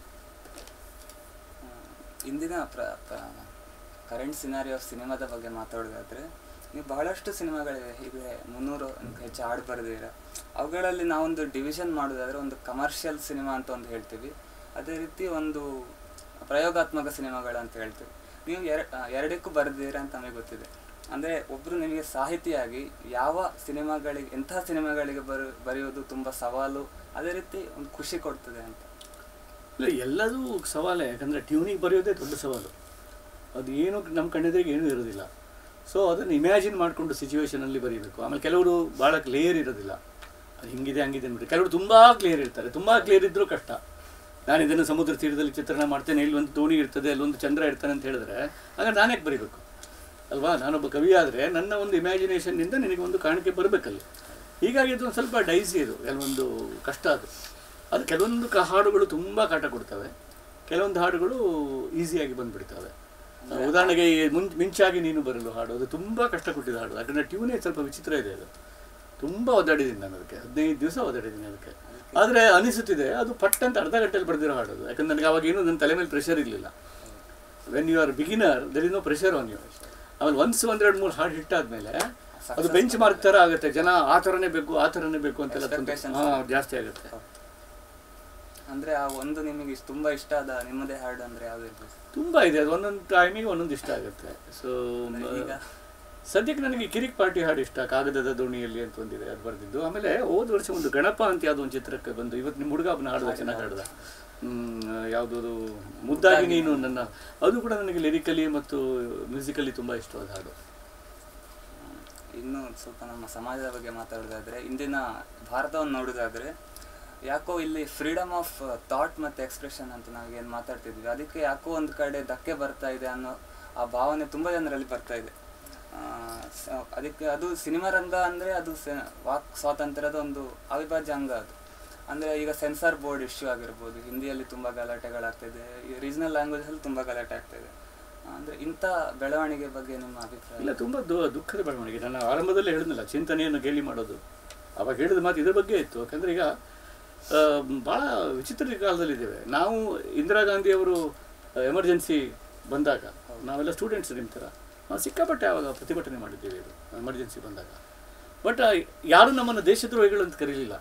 ಆ, ಇಂದಿನ ಪ್ರ ಕರೆಂಟ್ ಸಿನಾರಿ ಆಫ್ ಸಿನಿಮಾದ ಬಗ್ಗೆ ಮಾತಾಡೋದಾದ್ರೆ ನೀವು ಬಹಳಷ್ಟು ಸಿನಿಮಾಗಳಿವೆ ಹೀಗೆ ಮುನ್ನೂರು ಹೆಚ್ಚು ಹಾಡು ಬರೆದಿರ ಅವುಗಳಲ್ಲಿ ನಾವೊಂದು ಡಿವಿಷನ್ ಮಾಡೋದಾದ್ರೆ ಒಂದು ಕಮರ್ಷಿಯಲ್ ಸಿನಿಮಾ ಅಂತ ಒಂದು ಹೇಳ್ತೀವಿ ಅದೇ ರೀತಿ ಒಂದು ಪ್ರಯೋಗಾತ್ಮಕ ಸಿನಿಮಾಗಳು ಅಂತ ಹೇಳ್ತೀವಿ ನೀವು ಎರ ಆ, ಎರಡಕ್ಕೂ ಬರೆದಿದ್ದೀರಾ ಅಂತ ನಮಗೆ ಗೊತ್ತಿದೆ ಅಂದರೆ ಒಬ್ಬರು ನಿಮಗೆ ಸಾಹಿತಿಯಾಗಿ ಯಾವ ಸಿನಿಮಾಗಳಿಗೆ ಎಂತಹ ಸಿನಿಮಾಗಳಿಗೆ ಬರು ಬರೆಯೋದು ತುಂಬ ಸವಾಲು ಅದೇ ರೀತಿ ಒಂದು ಖುಷಿ ಕೊಡ್ತದೆ ಅಂತ ಇಲ್ಲ ಎಲ್ಲದೂ ಸವಾಲೇ ಯಾಕಂದರೆ ಟ್ಯೂನಿಗೆ ಬರೆಯೋದೇ ದೊಡ್ಡ ಸವಾಲು ಅದು ಏನು ನಮ್ಮ ಕಣ್ಣೆದುರಿಗೆ ಏನೂ ಇರೋದಿಲ್ಲ ಸೊ ಅದನ್ನು ಇಮ್ಯಾಜಿನ್ ಮಾಡಿಕೊಂಡು ಸಿಚುವೇಶನಲ್ಲಿ ಬರೀಬೇಕು ಆಮೇಲೆ ಕೆಲವರು ಭಾಳ ಕ್ಲಿಯರ್ ಇರೋದಿಲ್ಲ ಅದು ಹಿಂಗಿದೆ ಹಂಗಿದೆ ಅಂದ್ಬಿಟ್ಟು ಕೆಲವರು ತುಂಬ ಕ್ಲಿಯರ್ ಇರ್ತಾರೆ ತುಂಬ ಕ್ಲಿಯರ್ ಇದ್ದರೂ ಕಷ್ಟ ನಾನು ಇದನ್ನು ಸಮುದ್ರ ತೀರದಲ್ಲಿ ಚಿತ್ರಣ ಮಾಡ್ತೇನೆ ಇಲ್ಲಿ ಒಂದು ದೋಣಿ ಇರ್ತದೆ ಅಲ್ಲೊಂದು ಚಂದ್ರ ಇರ್ತಾನೆ ಅಂತ ಹೇಳಿದ್ರೆ ಹಾಗಾದ್ರೆ ನಾನೇ ಬರೀಬೇಕು ಅಲ್ವಾ ನಾನೊಬ್ಬ ಕವಿ ಆದರೆ ನನ್ನ ಒಂದು ಇಮ್ಯಾಜಿನೇಷನ್ನಿಂದ ನಿನಗೆ ಒಂದು ಕಾಣಿಕೆ ಬರಬೇಕಲ್ಲಿ ಹೀಗಾಗಿ ಅದು ಒಂದು ಸ್ವಲ್ಪ ಡೈಸಿ ಇದು ಕೆಲವೊಂದು ಕಷ್ಟ ಅದು ಅದು ಕೆಲವೊಂದು ಕ ಹಾಡುಗಳು ತುಂಬ ಕಾಟ ಕೊಡ್ತವೆ ಕೆಲವೊಂದು ಹಾಡುಗಳು ಈಸಿಯಾಗಿ ಬಂದ್ಬಿಡ್ತವೆ ಉದಾಹರಣೆಗೆ ಈ ಮುಂ ಮಿಂಚಾಗಿ ನೀನು ಬರಲು ಹಾಡು ಅದು ತುಂಬ ಕಷ್ಟ ಕೊಟ್ಟಿದ್ದ ಹಾಡು ಯಾಕಂದರೆ ಟ್ಯೂನೇ ಸ್ವಲ್ಪ ವಿಚಿತ್ರ ಇದೆ ಅದು ತುಂಬ ಒದ್ದಾಡಿದ್ದೀನಿ ನಾನು ಅದಕ್ಕೆ ಹದಿನೈದು ದಿವಸ ಒದ್ದಾಡಿದ್ದೀನಿ ಅದಕ್ಕೆ ಆದರೆ ಅನಿಸುತ್ತಿದೆ ಅದು ಪಟ್ ಅಂತ ಅರ್ಧ ಗಂಟೆಯಲ್ಲಿ ಬರೆದಿರೋ ಹಾಡು ಅದು ಯಾಕಂದ್ರೆ ನನಗೆ ಅವಾಗ ಏನೂ ನನ್ನ ತಲೆ ಮೇಲೆ ಪ್ರೆಷರ್ ಇರಲಿಲ್ಲ when you are beginner there is no pressure on you ಆಮೇಲೆ ಒನ್ಸ್ ಒಂದೆರಡು ಮೂರು ಹಾಡು ಹಿಟ್ಟಾದ್ಮೇಲೆ ಅದು ಬೆಂಚ್ ಮಾರ್ಕ್ ಥರ ಆಗುತ್ತೆ ಜನ ಆ ಥರನೇ ಬೇಕು ಆ ಥರನೇ ಬೇಕು ಅಂತೆಲ್ಲ ತುಂಬ Expectations. ಹಾಂ ಜಾಸ್ತಿ ಆಗುತ್ತೆ ಅಂದರೆ ಆ ಒಂದು ನಿಮಗೆ ಇಷ್ಟ- ತುಂಬ ಇಷ್ಟ ಆದ ನಿಮ್ಮದೇ ಹಾಡು ಅಂದರೆ ಯಾವ್ದು ಇರ್ಬೋದು ತುಂಬ ಇದೆ ಅದು ಒಂದೊಂದು ಟೈಮಿಗೆ ಒಂದೊಂದು ಇಷ್ಟ ಆಗುತ್ತೆ ಸೊ ಅಂದ್ರೆ ಈಗ ಸದ್ಯಕ್ಕೆ ನನಗೆ ಕಿರಿಕ್ ಪಾರ್ಟಿ ಹಾಡು ಇಷ್ಟ ಕಾಗದದ ದೋಣಿಯಲ್ಲಿ ಅಂತ ಒಂದಿದೆ ಅದು ಬರೆದಿದ್ದು ಆಮೇಲೆ ಹೋದ ವರ್ಷ ಒಂದು ಗಣಪ ಅಂತ ಯಾವುದೋ ಒಂದು ಚಿತ್ರಕ್ಕೆ ಬಂದು ಇವತ್ತು ನಿಮ್ಮ ಹುಡುಗ ಅವನ ಹಾಡುವ ಚೆನ್ನಾಗಿ ಹಾಡ್ದ ಯಾವುದದು ಮುದ್ದಾಗಿ ನೀನು ನನ್ನ ಅದು ಕೂಡ ನನಗೆ ಲಿರಿಕಲಿ ಮತ್ತು ಮ್ಯೂಸಿಕಲಿ ತುಂಬ ಇಷ್ಟವಾದ ಹಾಡು ಇನ್ನು ಸ್ವಲ್ಪ ನಮ್ಮ ಸಮಾಜದ ಬಗ್ಗೆ ಮಾತಾಡೋದಾದ್ರೆ ಇಂದಿನ ಭಾರತವನ್ನು ನೋಡೋದಾದ್ರೆ ಯಾಕೋ ಇಲ್ಲಿ ಫ್ರೀಡಮ್ ಆಫ್ ಥಾಟ್ ಮತ್ತು ಎಕ್ಸ್ಪ್ರೆಷನ್ ಅಂತ ನಾವು ಏನು ಮಾತಾಡ್ತಿದ್ವಿ ಅದಕ್ಕೆ ಯಾಕೋ ಒಂದು ಕಡೆ ಧಕ್ಕೆ ಬರ್ತಾ ಇದೆ ಅನ್ನೋ ಆ ಭಾವನೆ ತುಂಬ ಜನರಲ್ಲಿ ಬರ್ತಾ ಇದೆ ಆ, ಸ- ಅದಕ್ಕೆ ಅದು ಸಿನಿಮಾ ರಂಗ ಅಂದರೆ ಅದು ಸ- ವಾಕ್ ಸ್ವಾತಂತ್ರ್ಯದ ಒಂದು ಅವಿಭಾಜ್ಯ ಅಂಗ ಅದು ಅಂದರೆ ಈಗ ಸೆನ್ಸಾರ್ ಬೋರ್ಡ್ ಇಶ್ಯೂ ಆಗಿರ್ಬೋದು ಹಿಂದಿಯಲ್ಲಿ ತುಂಬ ಗಲಾಟೆಗಳಾಗ್ತಿದೆ ರೀಜನಲ್ ಲ್ಯಾಂಗ್ವೇಜಲ್ಲಿ ತುಂಬ ಗಲಾಟೆ ಆಗ್ತಿದೆ ಅಂದರೆ ಇಂಥ ಬೆಳವಣಿಗೆ ಬಗ್ಗೆ ನಿಮ್ಮ ಅಭಿಪ್ರಾಯ ಇಲ್ಲ ತುಂಬ ದು ದುಃಖದ ಬೆಳವಣಿಗೆ ನಾನು ಆರಂಭದಲ್ಲೇ ಹೇಳಿದ್ನಲ್ಲ ಚಿಂತನೆಯನ್ನು ಗೇಲಿ ಮಾಡೋದು ಅವಾಗ ಹೇಳಿದ ಮಾತು ಇದ್ರ ಬಗ್ಗೆ ಇತ್ತು ಯಾಕಂದ್ರೆ ಈಗ ಆ, ಭಾಳ ವಿಚಿತ್ರ ಕಾಲದಲ್ಲಿದ್ದೇವೆ ನಾವು ಇಂದಿರಾ ಗಾಂಧಿಯವರು ಎಮರ್ಜೆನ್ಸಿ ಬಂದಾಗ ನಾವೆಲ್ಲ ಸ್ಟೂಡೆಂಟ್ಸ್ ನಿಮ್ಮ ಥರ ನಾವು ಸಿಕ್ಕಾಪಟ್ಟೆ ಆವಾಗ ಪ್ರತಿಭಟನೆ ಮಾಡಿದ್ದೇವೆ ಇದು ಎಮರ್ಜೆನ್ಸಿ ಬಂದಾಗ ಬಟ್ ಯಾರು ನಮ್ಮನ್ನು ದೇಶದ್ರೋಹಿಗಳು ಅಂತ ಕರೀಲಿಲ್ಲ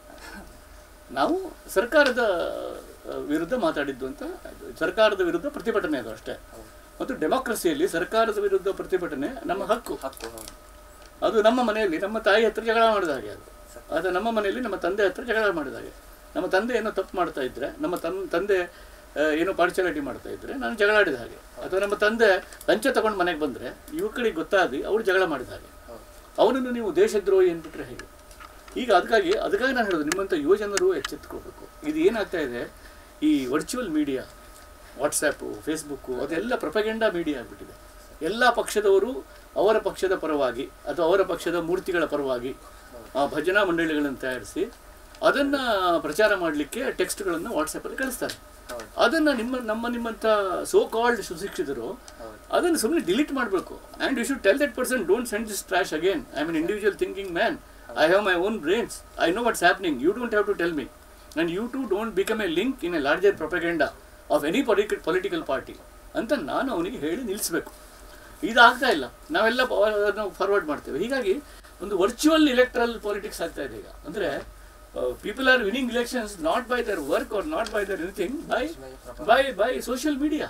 ನಾವು ಸರ್ಕಾರದ ಆ, ವಿರುದ್ಧ ಮಾತಾಡಿದ್ದು ಅಂತ ಸರ್ಕಾರದ ವಿರುದ್ಧ ಪ್ರತಿಭಟನೆ ಅದು ಅಷ್ಟೇ ಮತ್ತು ಡೆಮಾಕ್ರಸಿಯಲ್ಲಿ ಸರ್ಕಾರದ ವಿರುದ್ಧ ಪ್ರತಿಭಟನೆ ನಮ್ಮ ಹಕ್ಕು ಹಕ್ಕು ಹೌದು ಅದು ನಮ್ಮ ಮನೆಯಲ್ಲಿ ನಮ್ಮ ತಾಯಿ ಹತ್ರ ಜಗಳ ಮಾಡಿದ ಹಾಗೆ ಅದು ಅದು ನಮ್ಮ ಮನೆಯಲ್ಲಿ ನಮ್ಮ ತಂದೆ ಹತ್ರ ಜಗಳ ಮಾಡಿದ ಹಾಗೆ ನಮ್ಮ ತಂದೆ ಏನೋ ತಪ್ಪು ಮಾಡ್ತಾ ಇದ್ರೆ ನಮ್ಮ ತನ್ ತಂದೆ ಆ, ಏನೋ ಪಾರ್ಚುಲಾಲಿಟಿ ಮಾಡ್ತಾ ಇದ್ರೆ ನಾನು ಜಗಳಾಡಿದ ಹಾಗೆ ಅಥವಾ ನಮ್ಮ ತಂದೆ ಲಂಚ ತಗೊಂಡು ಮನೆಗೆ ಬಂದರೆ ಯುವಕರಿಗೆ ಗೊತ್ತಾದಿ ಅವ್ರು ಜಗಳ ಮಾಡಿದ ಹಾಗೆ ಹೌದು ಅವನನ್ನು ನೀವು ದೇಶದ್ರೋಹಿ ಅಂದ್ಬಿಟ್ರೆ ಹೇಗೆ ಈಗ ಅದಕ್ಕಾಗಿ ಅದಕ್ಕಾಗಿ ನಾನು ಹೇಳೋದು ನಿಮ್ಮಂಥ ಯುವಜನರು ಎಚ್ಚೆತ್ತುಕೋಬೇಕು ಇದು ಏನಾಗ್ತಾ ಇದೆ ಈ ವರ್ಚುವಲ್ ಮೀಡಿಯಾ ವಾಟ್ಸಪ್ಪು ಫೇಸ್ಬುಕ್ಕು ಅದೆಲ್ಲ ಪ್ರಪಗೆಂಡ ಮೀಡಿಯಾ ಆಗಿಬಿಟ್ಟಿದೆ ಎಲ್ಲ ಪಕ್ಷದವರು ಅವರ ಪಕ್ಷದ ಪರವಾಗಿ ಅಥವಾ ಅವರ ಪಕ್ಷದ ಮೂರ್ತಿಗಳ ಪರವಾಗಿ ಆ ಭಜನಾ ಮಂಡಳಿಗಳನ್ನು ತಯಾರಿಸಿ ಅದನ್ನು ಪ್ರಚಾರ ಮಾಡಲಿಕ್ಕೆ ಟೆಕ್ಸ್ಟ್ಗಳನ್ನು ವಾಟ್ಸಪ್ಪಲ್ಲಿ ಕಳಿಸ್ತಾರೆ ಹೌದು ಅದನ್ನು ನಿಮ್ಮ ನಮ್ಮ ನಿಮ್ಮಂಥ ಸೋ ಕಾಲ್ಡ್ ಸುಶಿಕ್ಷಿತರು ಹೌದು ಅದನ್ನು ಸುಮ್ಮನೆ ಡಿಲೀಟ್ ಮಾಡಬೇಕು and you should tell that person don't send this trash again I mean individual thinking man I have my own brains I know what's happening you don't have to tell me and you too don't become a link in a larger propaganda of any politic political party ಅಂತ ನಾನು ಅವನಿಗೆ ಹೇಳಿ ನಿಲ್ಲಿಸಬೇಕು ಇದಾಗ್ತಾ ಇಲ್ಲ ನಾವೆಲ್ಲ ಅದನ್ನು ಫಾರ್ವರ್ಡ್ ಮಾಡ್ತೇವೆ ಹೀಗಾಗಿ ಒಂದು ವರ್ಚುವಲ್ ಇಲೆಕ್ಟ್ರಲ್ ಪಾಲಿಟಿಕ್ಸ್ ಆಗ್ತಾ ಇದೆ ಈಗ ಅಂದರೆ people are winning elections not by their work are not by their anything by by by social media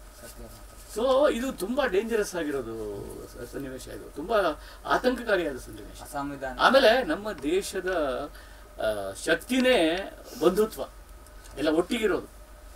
so ಇದು ತುಂಬಾ ಡೇಂಜರಸ್ ಆಗಿರೋದು ಸ- ಸನ್ನಿವೇಶ ಇದು ತುಂಬಾ ಆತಂಕಕಾರಿಯಾದ ಸನ್ನಿವೇಶ ಅಸಂವಿಧಾನ ಆಮೇಲೆ ನಮ್ಮ ದೇಶದ ಆ, ಶಕ್ತಿನೇ ಬಂಧುತ್ವ ಎಲ್ಲ ಒಟ್ಟಿಗಿರೋದು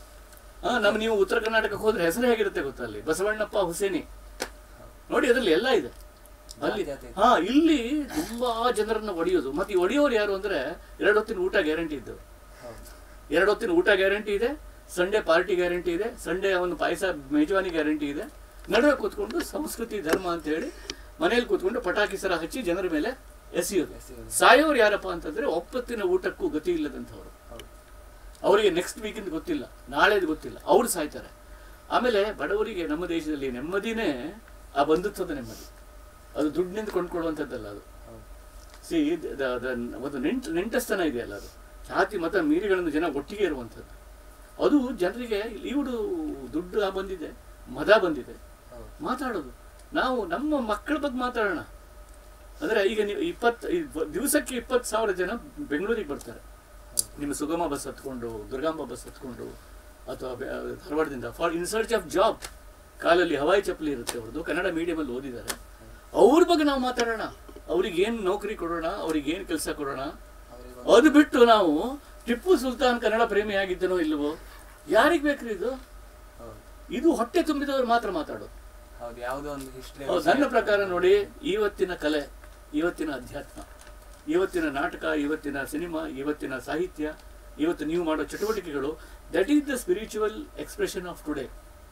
ಆ, ನಮ್ಮ ನೀವು ಉತ್ತರ ಕರ್ನಾಟಕಕ್ಕೆ ಹೋದ್ರೆ ಹೆಸರು ಹೇಗಿರುತ್ತೆ ಗೊತ್ತಾ ಅಲ್ಲಿ ಬಸವಣ್ಣಪ್ಪ ಹುಸೇನಿ ನೋಡಿ ಅದರಲ್ಲಿ ಎಲ್ಲ ಇದೆ ಅಲ್ಲಿ ಜಾತಿ ಹಾ ಇಲ್ಲಿ ತುಂಬಾ ಜನರನ್ನ ಒಡೆಯೋದು ಮತ್ತೆ ಈ ಒಡೆಯೋರು ಯಾರು ಅಂದ್ರೆ ಎರಡು ಹೊತ್ತಿನ ಊಟ ಗ್ಯಾರಂಟಿ ಇದ್ದು ಹೌದು ಎರಡು ಹೊತ್ತಿನ ಊಟ ಗ್ಯಾರಂಟಿ ಇದೆ ಸಂಡೇ ಪಾರ್ಟಿ ಗ್ಯಾರಂಟಿ ಇದೆ ಸಂಡೇ ಒಂದು ಪಾಯಸ ಮೇಜವಾನಿ ಗ್ಯಾರಂಟಿ ಇದೆ ನಡುವೆ ಕೂತ್ಕೊಂಡು ಸಂಸ್ಕೃತಿ ಧರ್ಮ ಅಂತ ಹೇಳಿ ಮನೆಯಲ್ಲಿ ಕೂತ್ಕೊಂಡು ಪಟಾಕಿ ಸರ ಹಚ್ಚಿ ಜನರ ಮೇಲೆ ಎಸೆಯೋದು ಎಸೆಯೋದು. ಸಾಯೋರು ಯಾರಪ್ಪ ಅಂತಂದ್ರೆ ಒಪ್ಪತ್ತಿನ ಊಟಕ್ಕೂ ಗತಿ ಇಲ್ಲದಂಥವ್ರು ಹೌದು ಅವರಿಗೆ ನೆಕ್ಸ್ಟ್ ವೀಕಿಂದ ಗೊತ್ತಿಲ್ಲ ನಾಳೆದು ಗೊತ್ತಿಲ್ಲ ಅವ್ರು ಸಾಯ್ತಾರೆ ಆಮೇಲೆ ಬಡವರಿಗೆ ನಮ್ಮ ದೇಶದಲ್ಲಿ ನೆಮ್ಮದಿನೇ ಆ ಬಂಧುತ್ವದ ನೆಮ್ಮದಿ ಅದು ದುಡ್ಡಿನಿಂದ ಕೊಂಡ್ಕೊಳ್ಳುವಂಥದ್ದಲ್ಲ ಅದು ಹೌದು ಸಿ ಒಂದು ನೆಂಟ ನೆಂಟಸ್ತನ ಇದೆಯಲ್ಲ ಅದು ಜಾತಿ ಮತ ಮೀರಿಗಳನ್ನು ಜನ ಒಟ್ಟಿಗೆ ಇರುವಂಥದ್ದು ಅದು ಜನರಿಗೆ ಇವರು ದುಡ್ಡು ಬಂದಿದೆ ಮದ ಬಂದಿದೆ ಹೌದು ಮಾತಾಡೋದು ನಾವು ನಮ್ಮ ಮಕ್ಕಳ ಬಗ್ಗೆ ಮಾತಾಡೋಣ ಅಂದರೆ ಈಗ ನೀವು ಇಪ್ಪತ್ತು ದಿವಸಕ್ಕೆ ಇಪ್ಪತ್ತು ಸಾವಿರ ಜನ ಬೆಂಗಳೂರಿಗೆ ಬರ್ತಾರೆ ನಿಮ್ಮ ಸುಗಮ ಬಸ್ ಹತ್ಕೊಂಡು ದುರ್ಗಾಂಬ ಬಸ್ ಹತ್ಕೊಂಡು ಅಥವಾ ಬೆ- ಧಾರವಾಡದಿಂದ for in search of job ಕಾಲಲ್ಲಿ ಹವಾಯಿ ಚಪ್ಪಲಿ ಇರುತ್ತೆ ಅವ್ರದ್ದು ಕನ್ನಡ ಮೀಡಿಯಮಲ್ಲಿ ಓದಿದ್ದಾರೆ ಅವ್ರ ಬಗ್ಗೆ ನಾವು ಮಾತಾಡೋಣ ಅವ್ರಿಗೆ ಏನು ನೌಕರಿ ಕೊಡೋಣ ಅವ್ರಿಗೆ ಏನು ಕೆಲಸ ಕೊಡೋಣ ಅವರಿಗೆ ಅದು ಬಿಟ್ಟು ನಾವು ಟಿಪ್ಪು ಸುಲ್ತಾನ್ ಕನ್ನಡ ಪ್ರೇಮಿ ಆಗಿದ್ದನೋ ಇಲ್ಲವೋ ಯಾರಿಗೆ ಬೇಕ್ರಿ ಇದು ಹೌದು ಇದು ಹೊಟ್ಟೆ ತುಂಬಿದವರು ಮಾತ್ರ ಮಾತಾಡೋದು ಹೌದು ಯಾವುದೋ ಒಂದು ಹಿಸ್ಟ್ರಿ ಹೌದು, ನನ್ನ ಪ್ರಕಾರ ನೋಡಿ ಇವತ್ತಿನ ಕಲೆ ಇವತ್ತಿನ ಅಧ್ಯಾತ್ಮ ಇವತ್ತಿನ ನಾಟಕ ಇವತ್ತಿನ ಸಿನಿಮಾ ಇವತ್ತಿನ ಸಾಹಿತ್ಯ ಇವತ್ತು ನೀವು ಮಾಡೋ ಚಟುವಟಿಕೆಗಳು that is the spiritual expression of today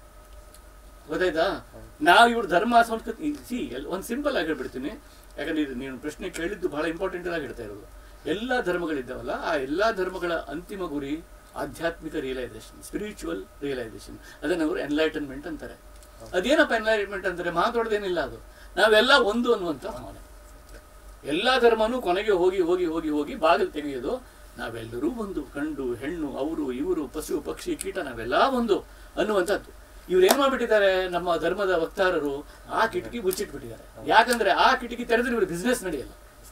ಗೊತ್ತಾಯ್ತಾ ನಾವು ಇವ್ರ ಧರ್ಮ ಸಂಸ್ಕೃತಿ ಸಿ ಒಂದು ಸಿಂಪಲ್ ಆಗಿ ಹೇಳ್ಬಿಡ್ತೀನಿ ಯಾಕಂದ್ರೆ ಇದು ನೀನು ಪ್ರಶ್ನೆ ಕೇಳಿದ್ದು ಬಹಳ ಇಂಪಾರ್ಟೆಂಟ್ ಆಗಿ ಹೇಳ್ತಾ ಇರೋದು ಎಲ್ಲ ಧರ್ಮಗಳಿದ್ದಾವಲ್ಲ ಆ ಎಲ್ಲ ಧರ್ಮಗಳ ಅಂತಿಮ ಗುರಿ ಆಧ್ಯಾತ್ಮಿಕ ರಿಯಲೈಸೇಷನ್ ಸ್ಪಿರಿಚುವಲ್ ರಿಯಲೈಸೇಷನ್ ಅದನ್ನ ಅವರು ಎನ್ಲೈಟನ್ಮೆಂಟ್ ಅಂತಾರೆ ಅದೇನಪ್ಪ ಎನ್ಲೈಟನ್ಮೆಂಟ್ ಅಂತಾರೆ ಮಾತಾಡೋದೇನಿಲ್ಲ ಅದು ನಾವೆಲ್ಲ ಒಂದು ಅನ್ನುವಂಥ ಭಾವನೆ ಎಲ್ಲ ಧರ್ಮನೂ ಕೊನೆಗೆ ಹೋಗಿ ಹೋಗಿ ಹೋಗಿ ಹೋಗಿ ಬಾಗಿಲು ತೆಗೆಯೋದು ನಾವೆಲ್ಲರೂ ಒಂದು ಗಂಡು ಹೆಣ್ಣು ಅವರು ಇವರು ಪಶು ಪಕ್ಷಿ ಕೀಟ ನಾವೆಲ್ಲ ಒಂದು ಅನ್ನುವಂಥದ್ದು ಇವ್ರು ಏನ್ ಮಾಡ್ಬಿಟ್ಟಿದ್ದಾರೆ ನಮ್ಮ ಧರ್ಮದ ವಕ್ತಾರರು ಆ ಕಿಟಕಿ ಮುಚ್ಚಿಟ್ಬಿಟ್ಟಿದ್ದಾರೆ ಯಾಕಂದ್ರೆ ಆ ಕಿಟಕಿ ತೆರೆದ್ರೆ ಇವ್ರ ಬಿಸ್ನೆಸ್ ನಡೆಯಲ್ಲ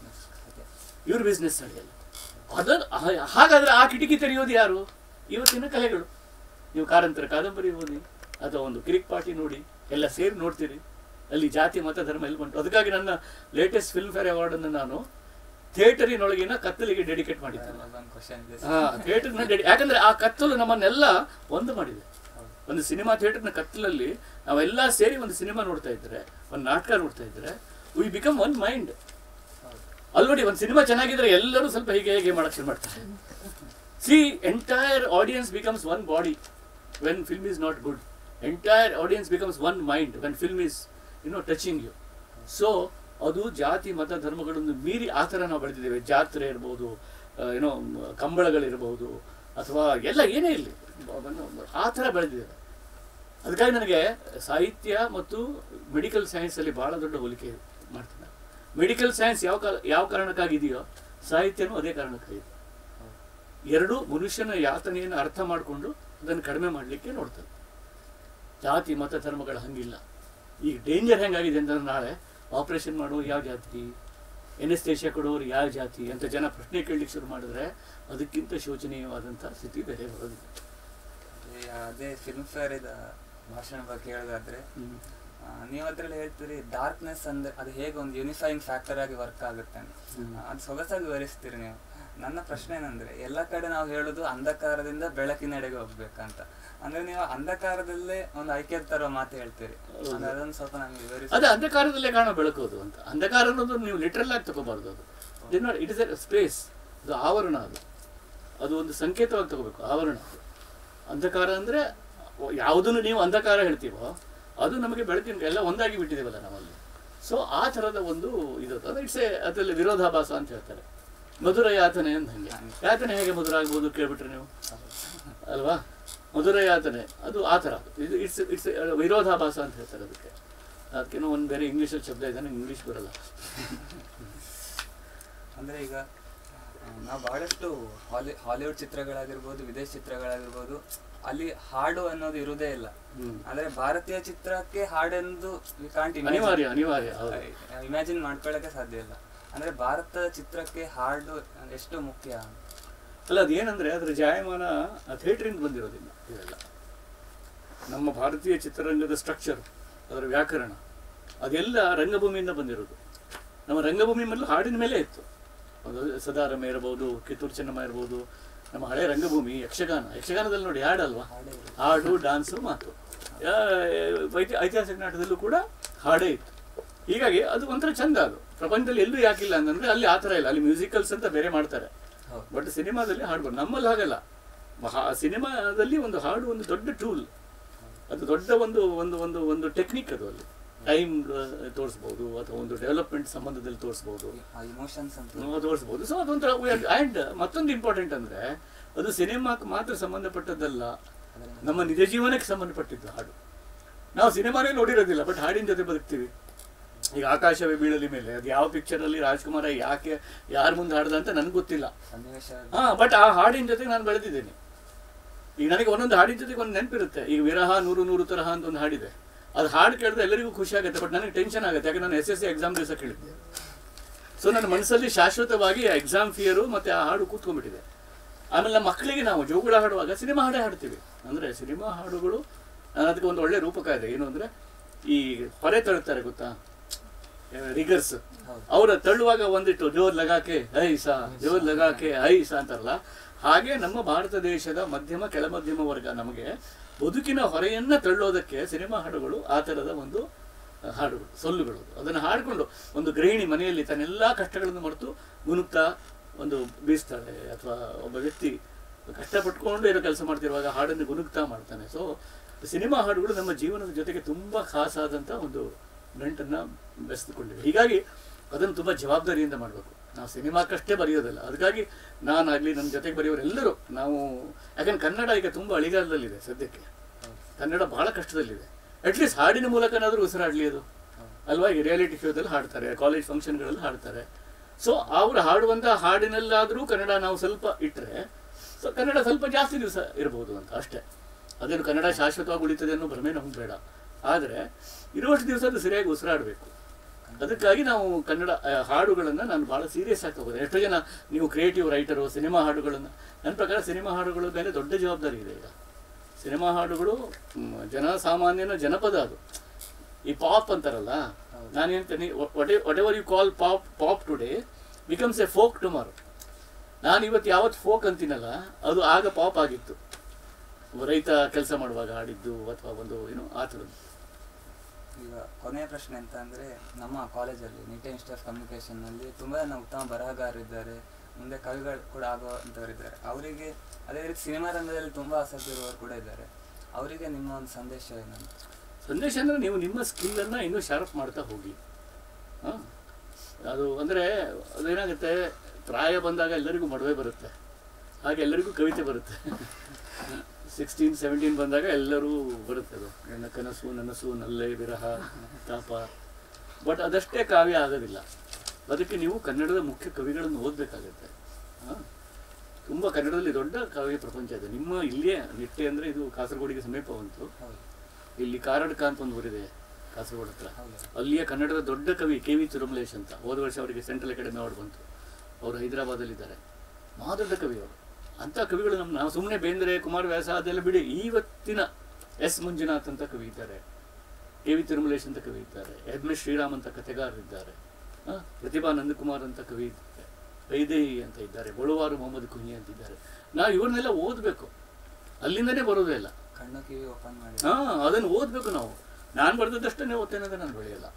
ಇವ್ರ ಬಿಸ್ನೆಸ್ ನಡೆಯಲ್ಲ ಅದ ಹಾ- ಹಾಗಾದ್ರೆ ಆ ಕಿಟಕಿ ತೆರೆಯೋದು ಯಾರು ಇವತ್ತಿನ ಕಲೆಗಳು ನೀವು ಕಾರಂತರ ಕಾದಂಬರಿ ಓದಿ ಅಥವಾ ಒಂದು ಕಿರಿಕ್ ಪಾರ್ಟಿ ನೋಡಿ ಎಲ್ಲ ಸೇರಿ ನೋಡ್ತೀರಿ ಅಲ್ಲಿ ಜಾತಿ ಮತ ಧರ್ಮ ಎಲ್ಲಿ ಬಂತು ಅದಕ್ಕಾಗಿ ನನ್ನ ಲೇಟೆಸ್ಟ್ ಫಿಲ್ಮ್ ಫೇರ್ ಅವಾರ್ಡ್ ಅನ್ನು ನಾನು ಥಿಯೇಟರಿನೊಳಗಿನ ಕತ್ತಲಿಗೆ ಡೆಡಿಕೇಟ್ ಮಾಡಿದ್ದೇನೆ ಒಂದು ಕ್ವಶನ್ ಇದೆ ಹಾ ಥಿಯೇಟರ್ನ ಡೆಡಿ ಯಾಕಂದ್ರೆ ಆ ಕತ್ತಲು ನಮ್ಮನ್ನೆಲ್ಲ ಒಂದು ಮಾಡಿದೆ ಹೌದು. ಒಂದು ಸಿನಿಮಾ ಥಿಯೇಟರ್ನ ಕತ್ತಲಲ್ಲಿ ನಾವೆಲ್ಲ ಸೇರಿ ಒಂದು ಸಿನಿಮಾ ನೋಡ್ತಾ ಇದ್ರೆ ಒಂದು ನಾಟಕ ನೋಡ್ತಾ ಇದ್ರೆ ವಿ ಬಿಕಮ್ ಒನ್ ಮೈಂಡ್ ಹೌದು ಅಲ್ಲಿ ನೋಡಿ ಒಂದು ಸಿನಿಮಾ ಚೆನ್ನಾಗಿದ್ರೆ ಎಲ್ಲರೂ ಸ್ವಲ್ಪ ಹೀಗೆ ಹೇಗೆ ಮಾಡಕ್ ಶುರು ಮಾಡ್ತಾರೆ see entire audience becomes one body when film is not good entire audience becomes one mind when film is you know touching you so ಅದು ಜಾತಿ ಮತ ಧರ್ಮಗಳನ್ನು ಮೀರಿ ಆ ಥರ ನಾವು ಬೆಳೆದಿದ್ದೇವೆ ಜಾತ್ರೆ ಇರ್ಬೋದು ಏನೋ ಕಂಬಳಗಳಿರ್ಬೋದು ಅಥವಾ ಎಲ್ಲ ಏನೇ ಇರಲಿ ಆ ಥರ ಬೆಳೆದಿದ್ದೇವೆ ಅದಕ್ಕಾಗಿ ನನಗೆ ಸಾಹಿತ್ಯ ಮತ್ತು ಮೆಡಿಕಲ್ ಸೈನ್ಸಲ್ಲಿ ಭಾಳ ದೊಡ್ಡ ಹೋಲಿಕೆ ಮಾಡ್ತೀನಿ ನಾನು. ಮೆಡಿಕಲ್ ಸೈನ್ಸ್ ಯಾವ ಕಾಲ ಯಾವ ಕಾರಣಕ್ಕಾಗಿದೆಯೋ ಸಾಹಿತ್ಯನೂ ಅದೇ ಕಾರಣಕ್ಕಾಗಿದೆ ಎರಡು ಮನುಷ್ಯನ ಯಾತನೆಯನ್ನು ಅರ್ಥ ಮಾಡಿಕೊಂಡು ಅದನ್ನು ಕಡಿಮೆ ಮಾಡಲಿಕ್ಕೆ ನೋಡ್ತಾರೆ ಜಾತಿ ಮತ ಧರ್ಮಗಳ ಹಂಗಿಲ್ಲ ಈಗ ಡೇಂಜರ್ ಹೆಂಗಾಗಿದೆ ಅಂತಂದ್ರೆ ನಾಳೆ ಆಪರೇಷನ್ ಮಾಡೋರು ಯಾವ ಜಾತಿ ಎನೆಸ್ತೇಷಿಯಾ ಕೊಡೋರು ಯಾವ ಜಾತಿ ಅಂತ ಜನ ಪ್ರಶ್ನೆ ಕೇಳಲಿಕ್ಕೆ ಶುರು ಮಾಡಿದ್ರೆ ಅದಕ್ಕಿಂತ ಶೋಚನೀಯವಾದಂಥ ಸ್ಥಿತಿ ಬೇರೆ ಬರೋದಿಲ್ಲ ಈ ಅದೇ ಫಿಲ್ಮ್ ಫೇರ್ ಇದ ಭಾಷಣ ಬಗ್ಗೆ ಹೇಳೋದಾದ್ರೆ ಹ್ಮ್. ಆ, ನೀವು ಅದ್ರಲ್ಲಿ ಹೇಳ್ತೀರಿ ಡಾರ್ಕ್ನೆಸ್ ಅಂದ್ರೆ ಅದು ಹೇಗೆ ಒಂದು ಯೂನಿಫೈಯಿಂಗ್ ಫ್ಯಾಕ್ಟರ್ ಆಗಿ ವರ್ಕ್ ಆಗುತ್ತೆ ಅಂತ ಹ್ಮ್. ಆ, ಅದು ಸೊಗಸಾಗಿ ವಿವರಿಸ್ತೀರಿ ನೀವು ನನ್ನ ಪ್ರಶ್ನೆ ಏನಂದ್ರೆ ಎಲ್ಲ ಕಡೆ ನಾವು ಹೇಳೋದು ಅಂಧಕಾರದಿಂದ ಬೆಳಕಿನೆಡೆಗೆ ಹೋಗ್ಬೇಕಂತ ಅಂದ್ರೆ ನೀವು ಅಂಧಕಾರದಲ್ಲೇ ಒಂದು ಐಕ್ಯದ ತರೋ ಮಾತು ಹೇಳ್ತೀರಿ ಹೌದು. ಅಂದ್ರೆ ಅದೊಂದು ಸ್ವಲ್ಪ ನಮ್ಗೆ ವಿವರಿಸಿ ಅದು ಅಂಧಕಾರದಲ್ಲೇ ಕಾಣೋ ಬೆಳಕೋದು ಅಂತ ಅಂಧಕಾರ ಅನ್ನೋದು ನೀವು ಲಿಟ್ರಲ್ ಆಗಿ ತಗೋಬಾರ್ದು ಅದು ಇಟ್ ಇಸ್ ಎ ಸ್ಪೇಸ್ ಅದು ಆವರಣ ಅದು ಅದು ಒಂದು ಸಂಕೇತವಾಗಿ ತಗೋಬೇಕು ಆವರಣ ಅದು ಅಂಧಕಾರ ಅಂದರೆ ಯಾವುದನ್ನು ನೀವು ಅಂಧಕಾರ ಹೇಳ್ತೀವೋ ಅದು ನಮಗೆ ಬೆಳಕಿನ ಎಲ್ಲ ಒಂದಾಗಿ ಬಿಟ್ಟಿದ್ದೇವಲ್ಲ ನಮ್ಮಲ್ಲಿ ಸೊ ಆ ಥರದ ಒಂದು ಇದು ಅದು ಇಟ್ಸ್ ಎ ಅದರಲ್ಲಿ ವಿರೋಧಾಭಾಸ ಅಂತ ಹೇಳ್ತಾರೆ ಮಧುರ ಯಾತನೆ ಅಂತ ಹಂಗೆ ಯಾತನೆ ಹೇಗೆ ಮಧುರ ಆಗ್ಬೋದು ಕೇಳ್ಬಿಟ್ರೆ ನೀವು ಅಲ್ವಾ ಮಧುರ ಯಾತನೆ ಅದು ಆ ಥರ ಇದು ಇಟ್ಸ್ ಇಟ್ಸ್ ವಿರೋಧಾಭಾಸ ಅಂತ ಹೇಳ್ತಾರೆ ಅದಕ್ಕೆ ಅದಕ್ಕೇನೋ ಒಂದು ಬೇರೆ ಇಂಗ್ಲೀಷಲ್ಲಿ ಶಬ್ದ ಇದೆ ನಂಗೆ ಇಂಗ್ಲೀಷ್ ಬರಲ್ಲ ಅಂದ್ರೆ ಈಗ ಆ, ನಾವು ಬಹಳಷ್ಟು ಹಾಲಿ ಹಾಲಿವುಡ್ ಚಿತ್ರಗಳಾಗಿರ್ಬೋದು ವಿದೇಶಿ ಚಿತ್ರಗಳಾಗಿರ್ಬೋದು ಅಲ್ಲಿ ಹಾಡು ಅನ್ನೋದು ಇರುವುದೇ ಇಲ್ಲ ಹ್ಮ್. ಆದ್ರೆ ಭಾರತೀಯ ಚಿತ್ರಕ್ಕೆ ಹಾಡೆಂದು ಕಾಂಟ್ ಅನಿವಾರ್ಯ ಅನಿವಾರ್ಯ ಹೌದು ಇಮ್ಯಾಜಿನ್ ಮಾಡ್ಕೊಳ್ಳಕ್ಕೆ ಸಾಧ್ಯ ಇಲ್ಲ ಅಂದ್ರೆ ಭಾರತ ಚಿತ್ರಕ್ಕೆ ಹಾಡು ಎಷ್ಟು ಮುಖ್ಯ ಅಲ್ಲ ಅದೇನಂದ್ರೆ ಅದರ ಜಾಯಮಾನ ಥಿಯೇಟ್ರಿಂದ ಬಂದಿರೋದಿಲ್ಲ ಇದೆಲ್ಲ ನಮ್ಮ ಭಾರತೀಯ ಚಿತ್ರರಂಗದ ಸ್ಟ್ರಕ್ಚರ್ ಅದರ ವ್ಯಾಕರಣ ಅದೆಲ್ಲ ರಂಗಭೂಮಿಯಿಂದ ಬಂದಿರೋದು ನಮ್ಮ ರಂಗಭೂಮಿ ಮೊದಲು ಹಾಡಿನ ಮೇಲೆ ಇತ್ತು ಅದು ಸದಾರಮ ಇರಬಹುದು ಕಿತ್ತೂರು ಚೆನ್ನಮ್ಮ ಇರ್ಬೋದು ನಮ್ಮ ಹಳೆ ರಂಗಭೂಮಿ ಯಕ್ಷಗಾನ ಯಕ್ಷಗಾನದಲ್ಲಿ ನೋಡಿ ಹಾಡಲ್ವಾ ಹಾಡೇ ಇಲ್ಲ. ಹಾಡು ಡಾನ್ಸು ಮಾತು ಆ, ಐತಿ- ಐತಿಹಾಸಿಕ ನಾಟಕದಲ್ಲೂ ಕೂಡ ಹಾಡೇ ಇತ್ತು ಹೀಗಾಗಿ ಅದು ಒಂಥರ ಚಂದ ಅದು ಪ್ರಪಂಚದಲ್ಲಿ ಎಲ್ಲೂ ಯಾಕಿಲ್ಲ ಅಂತಂದ್ರೆ ಅಲ್ಲಿ ಆ ಥರ ಇಲ್ಲ ಅಲ್ಲಿ ಮ್ಯೂಸಿಕಲ್ಸ್ ಅಂತ ಬೇರೆ ಮಾಡ್ತಾರೆ ಹೌದು. ಬಟ್ ಸಿನಿಮಾದಲ್ಲಿ ಹಾಡ್ಬೋದು ನಮ್ಮಲ್ಲಿ ಹಾಗಲ್ಲ ಮಹಾ ಸಿನಿಮಾದಲ್ಲಿ ಒಂದು ಹಾಡು ಒಂದು ದೊಡ್ಡ ಟೂಲ್ ಅದು ದೊಡ್ಡ ಒಂದು ಒಂದು ಒಂದು ಒಂದು ಟೆಕ್ನಿಕ್ ಅದು ಅಲ್ಲಿ ಟೈಮ್ ತೋರಿಸ್ಬೋದು ಅಥವಾ ಒಂದು ಡೆವಲಪ್ಮೆಂಟ್ ಸಂಬಂಧದಲ್ಲಿ ತೋರಿಸ್ಬೋದು ಆ ಇಮೋಷನ್ಸ್ ಅಂತ ನಾವು ತೋರಿಸ್ಬೋದು ಸೊ ಅದೊಂಥರ ಆ್ಯಂಡ್ ಮತ್ತೊಂದು ಇಂಪಾರ್ಟೆಂಟ್ ಅಂದರೆ ಅದು ಸಿನಿಮಾಕ್ಕೆ ಮಾತ್ರ ಸಂಬಂಧಪಟ್ಟದ್ದಲ್ಲ ನಮ್ಮ ನಿಜ ಜೀವನಕ್ಕೆ ಸಂಬಂಧಪಟ್ಟಿದ್ದು ಹಾಡು ನಾವು ಸಿನಿಮಾನೇ ನೋಡಿರೋದಿಲ್ಲ ಬಟ್ ಹಾಡಿನ ಜೊತೆ ಬದುಕ್ತೀವಿ ಈಗ ಆಕಾಶವೇ ಬೀಳಲಿ ಮೇಲೆ ಅದು ಯಾವ ಪಿಕ್ಚರಲ್ಲಿ ರಾಜ್ಕುಮಾರ ಯಾಕೆ ಯಾರ ಮುಂದೆ ಹಾಡ್ದ ಅಂತ ನನಗೆ ಗೊತ್ತಿಲ್ಲ ಸನ್ನಿವೇಶ ಹಾ ಬಟ್ ಆ ಹಾಡಿನ ಜೊತೆಗೆ ನಾನು ಬೆಳೆದಿದ್ದೀನಿ ಈಗ ನನಗೆ ಒಂದೊಂದು ಹಾಡಿನ ಜೊತೆಗೆ ಒಂದು ನೆನಪಿರುತ್ತೆ ಈಗ ವಿರಹ ನೂರು ನೂರು ತರಹ ಅಂತ ಒಂದು ಹಾಡಿದೆ ಅದು ಹಾಡು ಕೇಳಿದ್ರೆ ಎಲ್ಲರಿಗೂ ಖುಷಿ ಆಗುತ್ತೆ ಬಟ್ ನನಗೆ ಟೆನ್ಷನ್ ಆಗುತ್ತೆ ಯಾಕೆ ನಾನು ಎಸ್ ಎಸ್ ಸಿ ಎಕ್ಸಾಮ್ ದಿವಸ ಕೇಳಿದ್ದೆ ಸೊ ನನ್ನ ಮನಸ್ಸಲ್ಲಿ ಶಾಶ್ವತವಾಗಿ ಎಕ್ಸಾಮ್ ಫಿಯರು ಮತ್ತೆ ಆ ಹಾಡು ಕೂತ್ಕೊಂಡ್ಬಿಟ್ಟಿದೆ ಆಮೇಲೆ ನಮ್ಮ ಮಕ್ಕಳಿಗೆ ನಾವು ಜೋಗುಳ ಹಾಡುವಾಗ ಸಿನಿಮಾ ಹಾಡೇ ಹಾಡ್ತೀವಿ ಅಂದರೆ ಸಿನಿಮಾ ಹಾಡುಗಳು ನಾನು ಅದಕ್ಕೆ ಒಂದು ಒಳ್ಳೆ ರೂಪಕ ಇದೆ ಏನು ಅಂದರೆ ಈ ಹೊರೆ ತಳ್ತಾರೆ ಗೊತ್ತಾ ರಿಗರ್ಸ್ ಹೌದು ಅವರ ತಳ್ಳುವಾಗ ಒಂದಿಟ್ಟು ಜೋರ್ ಲಗಾಕೆ ಐಸ ಜೋರ್ ಲಗಾಕೆ ಐಸ ಅಂತಾರಲ್ಲ ಹಾಗೆ ನಮ್ಮ ಭಾರತ ದೇಶದ ಮಧ್ಯಮ ಕೆಳ ಮಧ್ಯಮ ವರ್ಗ ನಮಗೆ ಬದುಕಿನ ಹೊರೆಯನ್ನ ತಳ್ಳೋದಕ್ಕೆ ಸಿನಿಮಾ ಹಾಡುಗಳು ಆ ಥರದ ಒಂದು ಆ, ಹಾಡುಗಳು ಸೊಲ್ಲುಗಳು ಅದನ್ನು ಹಾಡಿಕೊಂಡು ಒಂದು ಗೃಹಿಣಿ ಮನೆಯಲ್ಲಿ ತನ್ನೆಲ್ಲ ಕಷ್ಟಗಳನ್ನು ಮರೆತು ಗುನುಕ್ತಾ ಒಂದು ಬೀಸ್ತಾಳೆ ಅಥವಾ ಒಬ್ಬ ವ್ಯಕ್ತಿ ಕಷ್ಟಪಟ್ಕೊಂಡು ಏನೋ ಕೆಲಸ ಮಾಡ್ತಿರುವಾಗ ಹಾಡನ್ನು ಗುನುಕ್ತಾ ಮಾಡ್ತಾನೆ ಸೊ ಸಿನಿಮಾ ಹಾಡುಗಳು ನಮ್ಮ ಜೀವನದ ಜೊತೆಗೆ ತುಂಬ ಖಾಸಾದಂಥ ಒಂದು ನಂಟನ್ನು ಬೆಳೆಸಿಕೊಂಡಿವೆ ಹೀಗಾಗಿ ಅದನ್ನು ತುಂಬ ಜವಾಬ್ದಾರಿಯಿಂದ ಮಾಡಬೇಕು ನಾವು ಸಿನಿಮಾಕ್ಕಷ್ಟೇ ಬರೆಯೋದಲ್ಲ ಅದಕ್ಕಾಗಿ ನಾನಾಗಲಿ ನನ್ನ ಜೊತೆಗೆ ಬರೆಯೋರೆಲ್ಲರೂ ನಾವು ಯಾಕಂದ್ರೆ ಕನ್ನಡ ಈಗ ತುಂಬ ಅಳಿಗಾಲದಲ್ಲಿದೆ ಸದ್ಯಕ್ಕೆ ಕನ್ನಡ ಬಹಳ ಕಷ್ಟದಲ್ಲಿದೆ ಅಟ್ಲೀಸ್ಟ್ ಹಾಡಿನ ಮೂಲಕನಾದರೂ ಉಸಿರಾಡಲಿ ಅದು ಅಲ್ವಾ ಈ ರಿಯಾಲಿಟಿ ಶೋದಲ್ಲಿ ಹಾಡ್ತಾರೆ ಕಾಲೇಜ್ ಫಂಕ್ಷನ್ಗಳಲ್ಲಿ ಹಾಡ್ತಾರೆ ಸೊ ಅವರು ಹಾಡುವಂಥ ಹಾಡಿನಲ್ಲಾದರೂ ಕನ್ನಡ ನಾವು ಸ್ವಲ್ಪ ಇಟ್ಟರೆ ಸೊ ಕನ್ನಡ ಸ್ವಲ್ಪ ಜಾಸ್ತಿ ದಿವಸ ಇರಬಹುದು ಅಂತ ಅಷ್ಟೇ ಅದೇನು ಕನ್ನಡ ಶಾಶ್ವತವಾಗಿ ಉಳಿತದೆ ಅನ್ನೋ ಭ್ರಮೆ ನಮ್ಗೆ ಬೇಡ ಆದರೆ ಇರುವಷ್ಟು ದಿವಸ ಅದು ಸರಿಯಾಗಿ ಉಸಿರಾಡಬೇಕು ಅದಕ್ಕಾಗಿ ನಾವು ಕನ್ನಡ ಆ, ಹಾಡುಗಳನ್ನು ನಾನು ಭಾಳ ಸೀರಿಯಸ್ ಆಗಿ ತಗೋದೆ ಎಷ್ಟೋ ಜನ ನೀವು ಕ್ರಿಯೇಟಿವ್ ರೈಟರು ಸಿನಿಮಾ ಹಾಡುಗಳನ್ನು ನನ್ನ ಪ್ರಕಾರ ಸಿನಿಮಾ ಹಾಡುಗಳ ಮೇಲೆ ದೊಡ್ಡ ಜವಾಬ್ದಾರಿ ಇದೆ ಈಗ ಸಿನಿಮಾ ಹಾಡುಗಳು ಮ್, ಜನಸಾಮಾನ್ಯನ ಜನಪದ ಅದು ಈ ಪಾಪ್ ಅಂತಾರಲ್ಲ ಹೌದು. ನಾನು ಹೇಳ್ತೇನೆ whatever you call pop pop today becomes a folk tomorrow ನಾನು ಇವತ್ತು ಯಾವತ್ತು ಫೋಕ್ ಅಂತೀನಲ್ಲ ಅದು ಆಗ ಪಾಪ್ ಆಗಿತ್ತು ಒಬ್ಬ ರೈತ ಕೆಲಸ ಮಾಡುವಾಗ ಹಾಡಿದ್ದು ಅಥವಾ ಒಂದು ಏನು ಆ ಥರದ್ದು ಈಗ ಕೊನೆಯ ಪ್ರಶ್ನೆ ಅಂತ ಅಂದ್ರೆ ನಮ್ಮ ಕಾಲೇಜಲ್ಲಿ ನೀಟ್ ಇನ್ಸ್ಟಿಟ್ಯೂಟ್ ಆಫ್ ಕಮ್ಯುನಿಕೇಶನ್ನಲ್ಲಿ ತುಂಬ ಜನ ಉತ್ತಮ ಬರಹಗಾರರಿದ್ದಾರೆ ಮುಂದೆ ಕವಿಗಳು ಕೂಡ ಆಗುವಂಥವರಿದ್ದಾರೆ ಅವರಿಗೆ ಅದೇ ರೀತಿ ಸಿನಿಮಾ ರಂಗದಲ್ಲಿ ತುಂಬ ಆಸಕ್ತಿ ಇರುವವರು ಕೂಡ ಇದ್ದಾರೆ ಅವರಿಗೆ ನಿಮ್ಮ ಒಂದು ಸಂದೇಶ ಏನಂತ ಸಂದೇಶ ಅಂದರೆ ನೀವು ನಿಮ್ಮ ಸ್ಕಿಲ್ಲನ್ನು ಇನ್ನೂ ಶಾರ್ಪ್ ಮಾಡ್ತಾ ಹೋಗಿ ಹಾಂ ಅದು ಅಂದರೆ ಅದೇನಾಗುತ್ತೆ ಪ್ರಾಯ ಬಂದಾಗ ಎಲ್ಲರಿಗೂ ಮದುವೆ ಬರುತ್ತೆ ಹಾಗೆ ಎಲ್ಲರಿಗೂ ಕವಿತೆ ಬರುತ್ತೆ ಸಿಕ್ಸ್ಟೀನ್ ಸೆವೆಂಟೀನ್ ಬಂದಾಗ ಎಲ್ಲರೂ ಬರುತ್ತೆ ಅದು ನನ್ನ ಕನಸು ನನಸು ನಲ್ಲೆ ವಿರಹ ತಾಪ ಬಟ್ ಅದಷ್ಟೇ ಕಾವ್ಯ ಆಗೋದಿಲ್ಲ ಅದಕ್ಕೆ ನೀವು ಕನ್ನಡದ ಮುಖ್ಯ ಕವಿಗಳನ್ನು ಓದಬೇಕಾಗತ್ತೆ ಹಾಂ ತುಂಬ ಕನ್ನಡದಲ್ಲಿ ದೊಡ್ಡ ಕಾವ್ಯ ಪ್ರಪಂಚ ಇದೆ ನಿಮ್ಮ ಇಲ್ಲಿಯೇ ನಿಟ್ಟೆ ಅಂದರೆ ಇದು ಕಾಸರಗೋಡಿಗೆ ಸಮೀಪ ಉಂಟು ಹೌದು ಇಲ್ಲಿ ಕಾರಡ್ಕ ಅಂತ ಒಂದು ಊರಿದೆ ಕಾಸರಗೋಡು ಹತ್ರ ಹೌದು ಅಲ್ಲಿಯ ಕನ್ನಡದ ದೊಡ್ಡ ಕವಿ ಕೆ ವಿ ತಿರುಮಲೇಶ್ ಅಂತ ಹೋದ ವರ್ಷ ಅವರಿಗೆ ಸೆಂಟ್ರಲ್ ಅಕಾಡೆಮಿ ಅವಾರ್ಡ್ ಬಂತು ಅವರು ಹೈದರಾಬಾದಲ್ಲಿದ್ದಾರೆ ಮಹಾದೊಡ್ಡ ಕವಿ ಅವರು ಅಂಥ ಕವಿಗಳು ನಮ್ಮ ನಾವು ಸುಮ್ಮನೆ ಬೇಂದ್ರೆ ಕುಮಾರವ್ಯಾಸ ಅದೆಲ್ಲ ಬಿಡಿ ಇವತ್ತಿನ ಎಸ್ ಮಂಜುನಾಥ್ ಅಂತ ಕವಿ ಇದ್ದಾರೆ ಕೆ ವಿ ತಿರುಮಲೇಶ್ ಅಂತ ಕವಿ ಇದ್ದಾರೆ ಎಮ್ ಎಸ್ ಶ್ರೀರಾಮ್ ಅಂತ ಕಥೆಗಾರರಿದ್ದಾರೆ ಆ, ಪ್ರತಿಭಾ ನಂದಕುಮಾರ್ ಅಂತ ಕವಿ ಇದ್ದಾರೆ ವೈದೇಹಿ ಅಂತ ಇದ್ದಾರೆ ಬಳುವಾರು ಮೊಹಮ್ಮದ್ ಕುಂಜಿ ಅಂತಿದ್ದಾರೆ ನಾವು ಇವ್ರನ್ನೆಲ್ಲ ಓದಬೇಕು ಅಲ್ಲಿಂದನೇ ಬರೋದೇ ಇಲ್ಲ ಕಣ್ಣು ಕಿವಿ ಓಪನ್ ಮಾಡಿ ಹಾ ಅದನ್ನು ಓದಬೇಕು ನಾವು ನಾನು ಬರ್ದದ್ದಷ್ಟೇ ಓದ್ತೇನೆ ಅಂದ್ರೆ ನಾನು ಬೆಳೆಯಲ್ಲ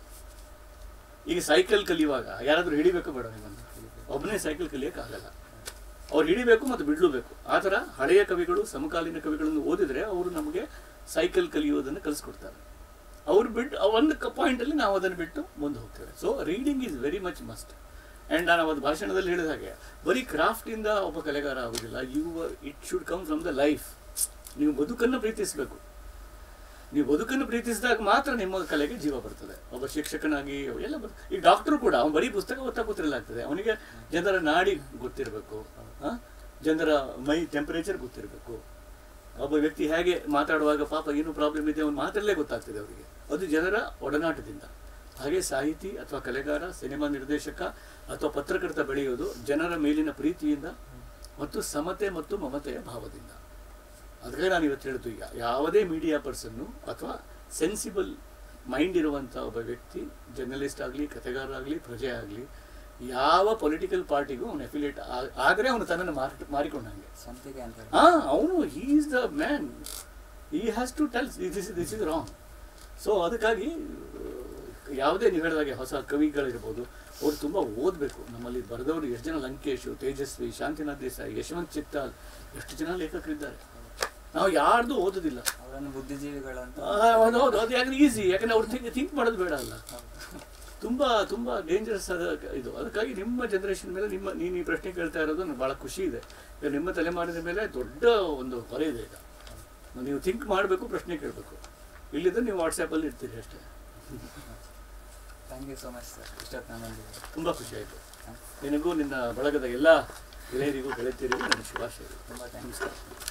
ಈಗ ಸೈಕಲ್ ಕಲಿಯುವಾಗ ಯಾರಾದರೂ ಹಿಡಿಬೇಕು ಬೇಡ ನಿಮ್ಮನ್ನು ಒಬ್ಬನೇ ಸೈಕಲ್ ಕಲಿಯೋಕ್ಕಾಗಲ್ಲ ಅವ್ರು ಹಿಡಿಬೇಕು ಮತ್ತು ಬಿಡಲೂಬೇಕು ಆ ಥರ ಹಳೆಯ ಕವಿಗಳು ಸಮಕಾಲೀನ ಕವಿಗಳನ್ನು ಓದಿದ್ರೆ ಅವರು ನಮಗೆ ಸೈಕಲ್ ಕಲಿಯೋದನ್ನು ಕಲಿಸ್ಕೊಡ್ತಾರೆ ಅವ್ರು ಬಿಟ್ಟು ಒಂದು ಪಾಯಿಂಟಲ್ಲಿ ನಾವು ಅದನ್ನು ಬಿಟ್ಟು ಮುಂದೆ ಹೋಗ್ತೇವೆ so reading is very much must and ನಾನು ಅವತ್ತು ಭಾಷಣದಲ್ಲಿ ಹೇಳಿದ ಹಾಗೆ ಬರೀ ಕ್ರಾಫ್ಟಿಂದ ಒಬ್ಬ ಕಲೆಗಾರ ಆಗೋದಿಲ್ಲ you it should come from the life ನೀವು ಬದುಕನ್ನು ಪ್ರೀತಿಸಬೇಕು ನೀವು ಬದುಕನ್ನು ಪ್ರೀತಿಸಿದಾಗ ಮಾತ್ರ ನಿಮ್ಮ ಕಲೆಗೆ ಜೀವ ಬರ್ತದೆ ಒಬ್ಬ ಶಿಕ್ಷಕನಾಗಿ ಎಲ್ಲ ಬರ್- ಈಗ ಡಾಕ್ಟರ್ ಕೂಡ ಅವನು ಬರೀ ಪುಸ್ತಕ ಓದ್ತಾ ಕೂತಿರಲಾಗ್ತದೆ ಅವನಿಗೆ ಜನರ ನಾಡಿ ಗೊತ್ತಿರಬೇಕು ಆ? ಜನರ ಮೈ ಟೆಂಪರೇಚರ್ ಗೊತ್ತಿರಬೇಕು ಒಬ್ಬ ವ್ಯಕ್ತಿ ಹೇಗೆ ಮಾತಾಡುವಾಗ ಪಾಪ ಏನು ಪ್ರಾಬ್ಲಮ್ ಇದೆ ಅವನು ಮಾತಲ್ಲೇ ಗೊತ್ತಾಗ್ತದೆ ಅವರಿಗೆ ಅದು ಜನರ ಒಡನಾಟದಿಂದ ಹಾಗೆ ಸಾಹಿತಿ ಅಥವಾ ಕಲೆಗಾರ ಸಿನಿಮಾ ನಿರ್ದೇಶಕ ಅಥವಾ ಪತ್ರಕರ್ತ ಬೆಳೆಯೋದು ಜನರ ಮೇಲಿನ ಪ್ರೀತಿಯಿಂದ ಮತ್ತು ಸಮತೆ ಮತ್ತು ಮಮತೆಯ ಭಾವದಿಂದ ಅದಕ್ಕೆ ನಾನು ಇವತ್ತು ಹೇಳಿದ್ದು ಈಗ ಯಾವುದೇ ಮೀಡಿಯಾ ಪರ್ಸನ್ನು ಅಥವಾ ಸೆನ್ಸಿಬಲ್ ಮೈಂಡ್ ಇರುವಂಥ ಒಬ್ಬ ವ್ಯಕ್ತಿ ಜರ್ನಲಿಸ್ಟ್ ಆಗಲಿ ಕಥೆಗಾರ ಆಗಲಿ ಪ್ರಜೆ ಆಗಲಿ ಯಾವ ಪೊಲಿಟಿಕಲ್ ಪಾರ್ಟಿಗೂ ಅವನು ಅಫಿಲಿಯೇಟ್ ಆದರೆ ಅವನು ತನ್ನನ್ನು ಮಾರಿ ಮಾರಿಕೊಂಡಂಗೆ ಸ್ವಂತಿಗೆ ಅಂತ ಹೇಳಿ. ಹಾ ಅವನು he is the man he has to tells this this is wrong so ಅದಕ್ಕಾಗಿ ಆ, ಯಾವುದೇ ನೀವು ಹೇಳಿದಾಗೆ ಹೊಸ ಕವಿಗಳಿರ್ಬೋದು ಅವ್ರು ತುಂಬ ಓದಬೇಕು ನಮ್ಮಲ್ಲಿ ಬರೆದವರು ಎಷ್ಟು ಜನ ಲಂಕೇಶು ತೇಜಸ್ವಿ ಶಾಂತಿನಾಥ್ ದೇಸಾಯಿ ಯಶವಂತ್ ಚಿತ್ತಾಲ್ ಎಷ್ಟು ಜನ ಲೇಖಕರಿದ್ದಾರೆ ನಾವು ಯಾರ್ದು ಓದೋದಿಲ್ಲ ಅವರನ್ನು ಬುದ್ಧಿಜೀವಿಗಳಂತ ಆ, ಹೌದು ಹೌದು ಅದು ಯಾಕಂದ್ರೆ ಈಸಿ ಯಾಕಂದ್ರೆ ಅವ್ರು ಥಿಂಕ್ ಥಿಂಕ್ ಮಾಡೋದು ಬೇಡ ಅಲ್ಲ ತುಂಬ ತುಂಬ ಡೇಂಜರಸ್ ಆದ ಕ- ಇದು ಅದಕ್ಕಾಗಿ ನಿಮ್ಮ ಜನ್ರೇಷನ್ ಮೇಲೆ ನಿಮ್ಮ ನೀನು ಈ ಪ್ರಶ್ನೆ ಕೇಳ್ತಾ ಇರೋದು ನನಗೆ ಭಾಳ ಖುಷಿ ಇದೆ ಈಗ ನಿಮ್ಮ ತಲೆಮಾರಿನ ಮೇಲೆ ದೊಡ್ಡ ಒಂದು ಹೊರೆ ಇದೆ ಈಗ ನೀವು ಥಿಂಕ್ ಮಾಡಬೇಕು ಪ್ರಶ್ನೆ ಕೇಳಬೇಕು ಇಲ್ಲಿದ್ರೆ ನೀವು ವಾಟ್ಸಪ್ಪಲ್ಲಿ ಇರ್ತೀರಿ ಅಷ್ಟೇ thank you so much sir ಇಷ್ಟೊತ್ತು ನಾನು ಬಂದಿದ್ದೆ ತುಂಬ ಖುಷಿ ಆಯಿತು ನಿನಗೂ ನಿನ್ನ ಬಳಗದ ಎಲ್ಲ ಗೆಳೆಯರಿಗೂ ಗೆಳತಿಯರಿಗೂ ನನ್ನ ಶುಭಾಶಯಗಳು ತುಂಬ ಥ್ಯಾಂಕ್ಸ್ ನಮಸ್ಕಾರ